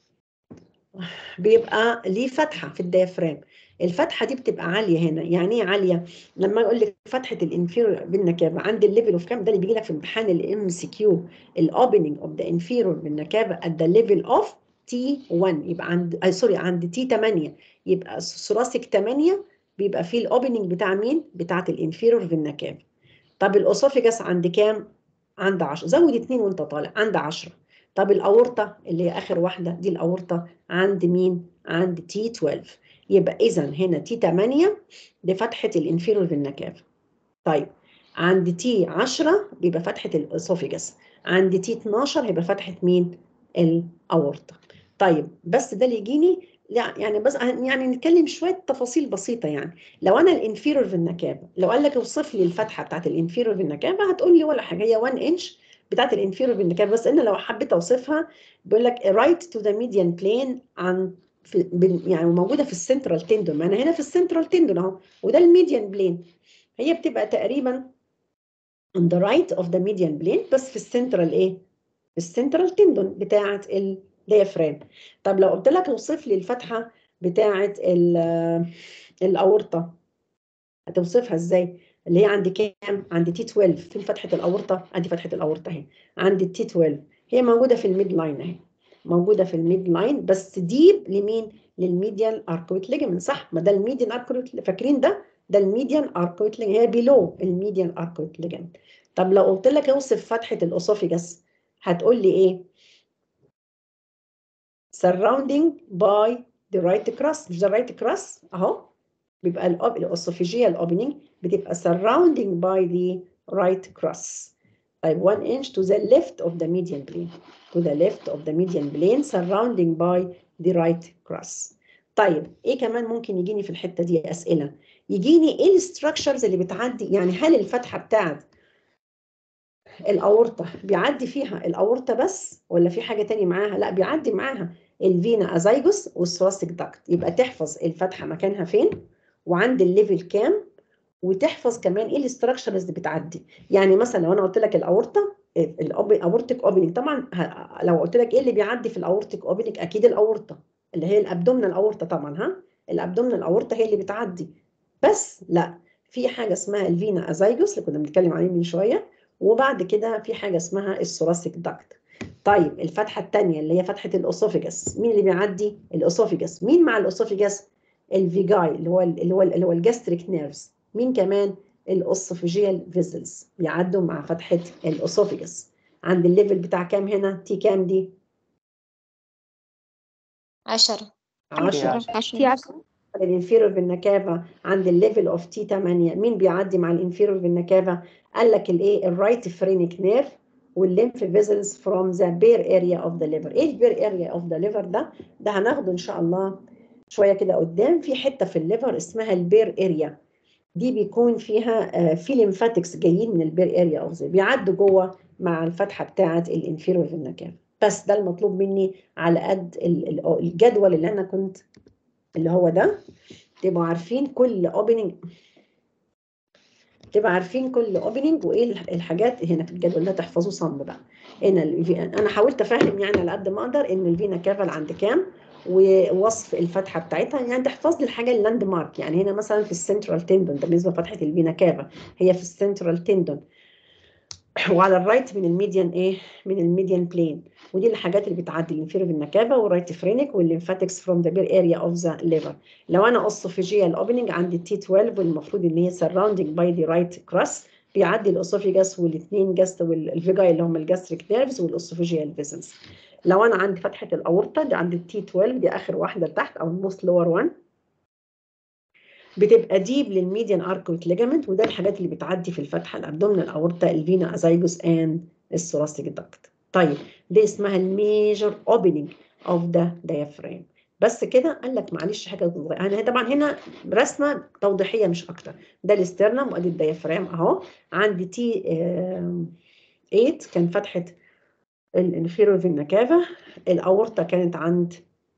بيبقى ليه فتحه في الديافرام الفتحه دي بتبقى عاليه هنا يعني ايه عاليه لما يقول لك فتحه الانفيرور بالنكابه عند الليفل اوف كام ده اللي بيجي لك في امتحان الام سي كيو الاوبننج اوف ذا انفيرور بالنكابه ات ذا ليفل اوف تي 1 يبقى عند آه سوري عند تي 8 يبقى ثوراسيك 8 بيبقى فيه الاوبننج بتاع مين بتاعه الانفيرور بالنكابه طب الاسوفيجاس عند كام عند 10 زود 2 وانت طالع عند 10 طب الاورطه اللي هي اخر واحده دي الاورطه عند مين عند تي 12 يبقى اذا هنا تي 8 دي فتحه الانفيرور فينكافا طيب عند تي 10 بيبقى فتحه الاسوفيجاس عند تي 12 هيبقى فتحه مين الاورطه طيب بس ده اللي يجيني لا يعني بس يعني نتكلم شويه تفاصيل بسيطه يعني لو انا الانفيرور فينكافا لو قال لك اوصف لي الفتحه بتاعت الانفيرور فينكافا هتقول لي ولا حاجه هي 1 انش بتاعت الانفيرور فينكافا بس انا لو حبيت اوصفها بيقول لك رايت تو ذا ميديان بلين عن في يعني موجوده في السنترال تندون ما انا هنا في السنترال تندون اهو وده الميديان بلين هي بتبقى تقريبا on the right of the median plane بس في السنترال ايه في السنترال تندون بتاعه الديافرام طب لو قلت لك اوصف لي الفتحه بتاعه الاورطه هتوصفها ازاي اللي هي عند كام عند تي 12 فين فتحه الاورطه ادي فتحه الاورطه اهي عند التي 12 هي موجوده في الميد لاين اهي موجوده في الميد لاين بس ديب لمين للميديان اركويت ليجمنت صح ما ده الميديان اركويت فاكرين ده ده الميديان اركويت ليجمنت هي بيلو الميديان اركويت ليجمنت طب لو قلت لك اوصف فتحه الاسوفيجاس هتقول لي ايه surrounding by the right crust مش ده right crust اهو بيبقى الاسوفيجيال اوبننج بتبقى surrounding by the right crust طيب 1 inch to the left of the median plane to to the left of the median plane surrounding by the right cross طيب ايه كمان ممكن يجيني في الحته دي اسئله يجيني ايه الستراكشرز اللي بتعدي يعني هل الفتحه بتاعت الاورطه بيعدي فيها الاورطه بس ولا في حاجه تاني معاها لا بيعدي معاها الفينا ازايجوس والثوراسيك داكت يبقى تحفظ الفتحه مكانها فين وعند الليفل كام وتحفظ كمان ايه الاستراكشرز اللي بتعدي يعني مثلا لو انا قلت لك الاورطه الاورتيك اوبننج طبعا ه- لو قلت لك ايه اللي بيعدي في الاورتيك اوبننج اكيد الاورطه اللي هي الابدومينال اورطه طبعا ها الابدومينال اورطه هي اللي بتعدي بس لا في حاجه اسمها الفينا ازايجوس اللي كنا بنتكلم عليه من شويه وبعد كده في حاجه اسمها الثوراسيك داكت طيب الفتحه الثانيه اللي هي فتحه الاسوفيجاس مين اللي بيعدي الاسوفيجاس مين مع الاسوفيجاس الفيجاي اللي هو اللي هو اللي هو الجاستريك نيرفز مين كمان الاسوفيجيال فيزلز بيعدوا مع فتحه الاسوفيجاس عند الليفل بتاع كام هنا تي كام دي عشرة 10 في عشرة الانفيرور فينا عند الليفل اوف تي 8 مين بيعدي مع الانفيرور فينا قال لك الايه الرايت فرينيك نيرف والليمف فيزلز فروم ذا بير اريا اوف ذا ليفر ايه البير اريا اوف ذا ليفر ده ده هناخده ان شاء الله شويه كده قدام في حته في الليفر اسمها البير اريا دي بيكون فيها آه، في ليمفاتكس جايين من البير اريا اوف ذا بيعدوا جوه مع الفتحه بتاعه الانفيرور فينا بس ده المطلوب مني على قد ال- ال- الجدول اللي انا كنت اللي هو ده تبقوا عارفين كل اوبننج تبقى عارفين كل اوبننج وايه الح- الحاجات هنا في الجدول ده تحفظوه صم بقى هنا الفي- انا حاولت افهم يعني على قد ما اقدر ان الفينا كافل عند كام ووصف الفتحه بتاعتها يعني تحفظ لي الحاجه اللاند مارك يعني هنا مثلا في السنترال تندون ده بالنسبه لفتحه الفينا كافا هي في السنترال تندون وعلى الرايت من الميديان ايه من الميديان بلين ودي الحاجات اللي بتعدي الانفيرو فينا والرايت فرينك والليمفاتكس فروم ذا بير اريا اوف ذا ليفر لو انا اسوفيجيال اوبننج عند التي 12 والمفروض ان هي سراوندنج باي ذا رايت كراس بيعدي الاسوفيجاس والاثنين جاست والفيجاي اللي هم الجاستريك نيرفز والاسوفيجيال فيزلز لو انا عندي فتحه الاورطه دي عند التي 12 دي اخر واحده تحت او الموست لور 1 بتبقى ديب للميديان اركوت ليجامنت وده الحاجات اللي بتعدي في الفتحه الابدومينال اورتا الفينا ازايجوس اند الثوراسيك داكت طيب دي اسمها الميجر اوبننج اوف ذا diaphragm بس كده قال لك معلش حاجه صغيره انا طبعا هنا رسمه توضيحيه مش اكتر ده الاسترنم وادي الديافرام اهو عندي تي 8 كان فتحه الانفيرور فينا كافا الاورطه كانت عند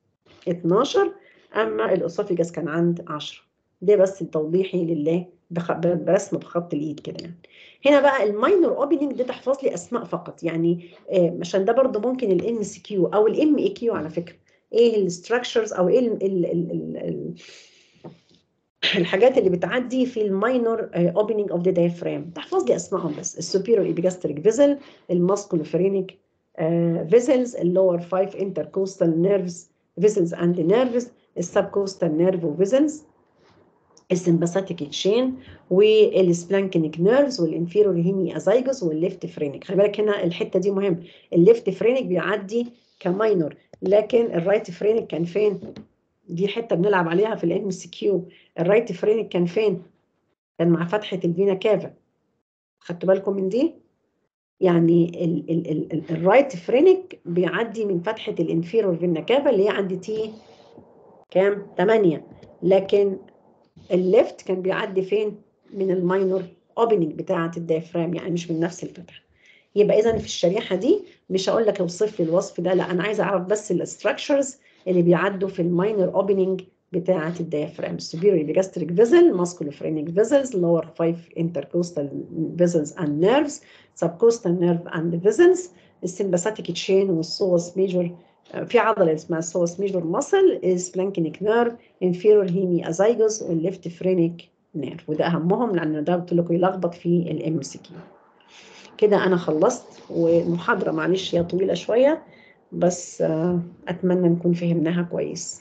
12 اما الاسوفيجاس كان عند 10 ده بس التوضيحي لله بخ... برسمه بخط الايد كده يعني هنا بقى الماينور اوبننج ده تحفظ لي اسماء فقط يعني آه، عشان ده برضو ممكن الام سي كيو او الام اي كيو على فكره ايه الستراكشرز او ايه ال ال ال ال ال الحاجات اللي بتعدي في الماينور اوبننج اوف ذا diaphragm تحفظ لي اسمائهم بس السوبيرو ايبيجاستريك فيزل الماسكولوفرينيك فيزلز اللور 5 انتركوستال نيرفز فيزلز اند نيرفز السبكوستال نيرف وفيزلز السمباثيك تشين والسبلانكينيك نيرفز والانفيرور هيمي ازايجوس والليفت فرينيك خلي بالك هنا الحته دي مهم الليفت فرينيك بيعدي كماينور لكن الرايت فرينيك كان فين دي حته بنلعب عليها في الام سي كيو الرايت فرينيك كان فين كان مع فتحه الفينا كافا خدتوا بالكم من دي يعني ال ال ال ال الرايت فرينيك بيعدي من فتحه الانفيرور فينا كافا اللي هي عند تي كام 8 لكن الليفت كان بيعدي فين من الماينور اوبننج بتاعه الديافرام يعني مش من نفس الفتحه يبقى اذا في الشريحه دي مش هقول لك اوصف لي الوصف ده لا انا عايزه اعرف بس الاستراكشرز اللي بيعدوا في الماينور اوبننج بتاعه الديافرام superior gastric vessel musculophrenic vessels lower five intercostal vessels and nerves subcostal nerve and vessels السمباثيك تشين والسوس ميجور في عضله اسمها السوس ميجور ماسل سبلانكينيك نيرف inferior هيمي ازايجوس والليفت فرينيك نيرف وده اهمهم لان ده قلت لكم يلخبط في الام سي كيو كده انا خلصت والمحاضره معلش هي طويله شويه بس آه، اتمنى نكون فهمناها كويس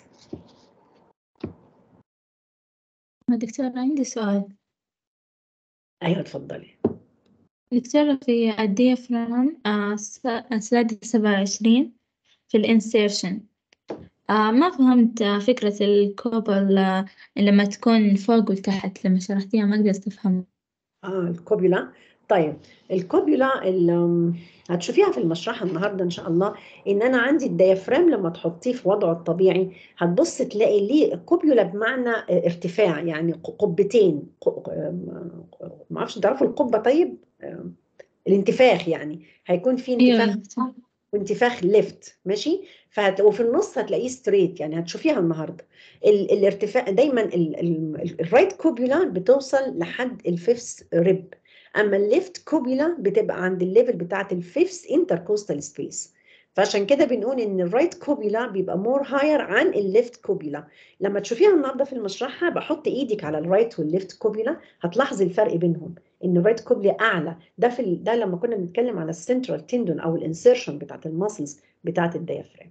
دكتورة عندي سؤال ايوه اتفضلي دكتورة في الديافرام آه، س- سلايد سبعة وعشرين في الانسيرشن آه ما فهمت آه، فكرة الكوبل آه لما تكون فوق وتحت لما شرحتيها ما قدرت أفهم اه الكوبيولا طيب الكوبيولا ال- هتشوفيها في المشرحة النهاردة إن شاء الله إن أنا عندي الديافرام لما تحطيه في وضعه الطبيعي هتبص تلاقي ليه الكوبيولا بمعنى ارتفاع يعني قبتين ق- ما اعرفش تعرفوا القبة طيب الانتفاخ يعني هيكون في انتفاخ أيوة وانتفاخ ليفت ماشي فهت... وفي النص هتلاقيه ستريت يعني هتشوفيها النهارده ال... الارتفاع دايما ال... ال... الرايت كوبيولا بتوصل لحد الفيفث ريب اما الليفت كوبيولا بتبقى عند الليفل بتاعت الفيفث انتركوستال سبيس فعشان كده بنقول ان الرايت كوبيولا بيبقى مور هاير عن الليفت كوبيولا لما تشوفيها النهارده في المشرحه بحط ايدك على الرايت والليفت كوبيولا هتلاحظي الفرق بينهم ان الرايت كوبيولا اعلى ده في ال... ده لما كنا بنتكلم على السنترال تندون او الانسيرشن بتاعت الماسلز بتاعت الديافرام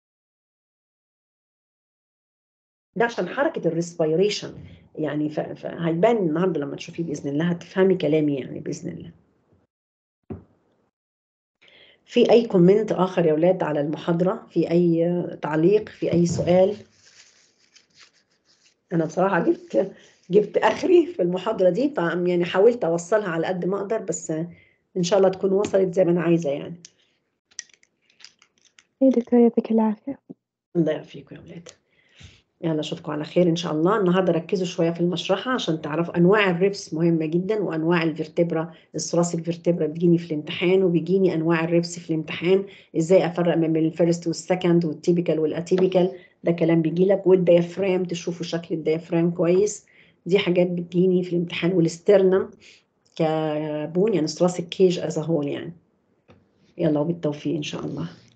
ده عشان حركه الريسبيريشن يعني ف... فهيبان النهارده لما تشوفيه باذن الله هتفهمي كلامي يعني باذن الله في اي كومنت اخر يا اولاد على المحاضره في اي تعليق في اي سؤال انا بصراحه جبت جبت اخري في المحاضره دي ف يعني حاولت اوصلها على قد ما اقدر بس ان شاء الله تكون وصلت زي ما انا عايزه يعني ايه دكتور يعطيك العافية الله يعافيكم يا اولاد يلا اشوفكم على خير ان شاء الله النهارده ركزوا شويه في المشرحه عشان تعرفوا انواع الريبس مهمه جدا وانواع الفرتبرا الثراث الفرتبرا بتجيني في الامتحان وبيجيني انواع الريبس في الامتحان ازاي افرق ما بين الفيرست والسكند والتيبيكال والاتيبيكال ده كلام بيجي لك والديافرام تشوفوا شكل الديافرام كويس دي حاجات بتجيني في الامتحان والاسترنم كبون يعني ثراث الكيج از هول يعني يلا وبالتوفيق ان شاء الله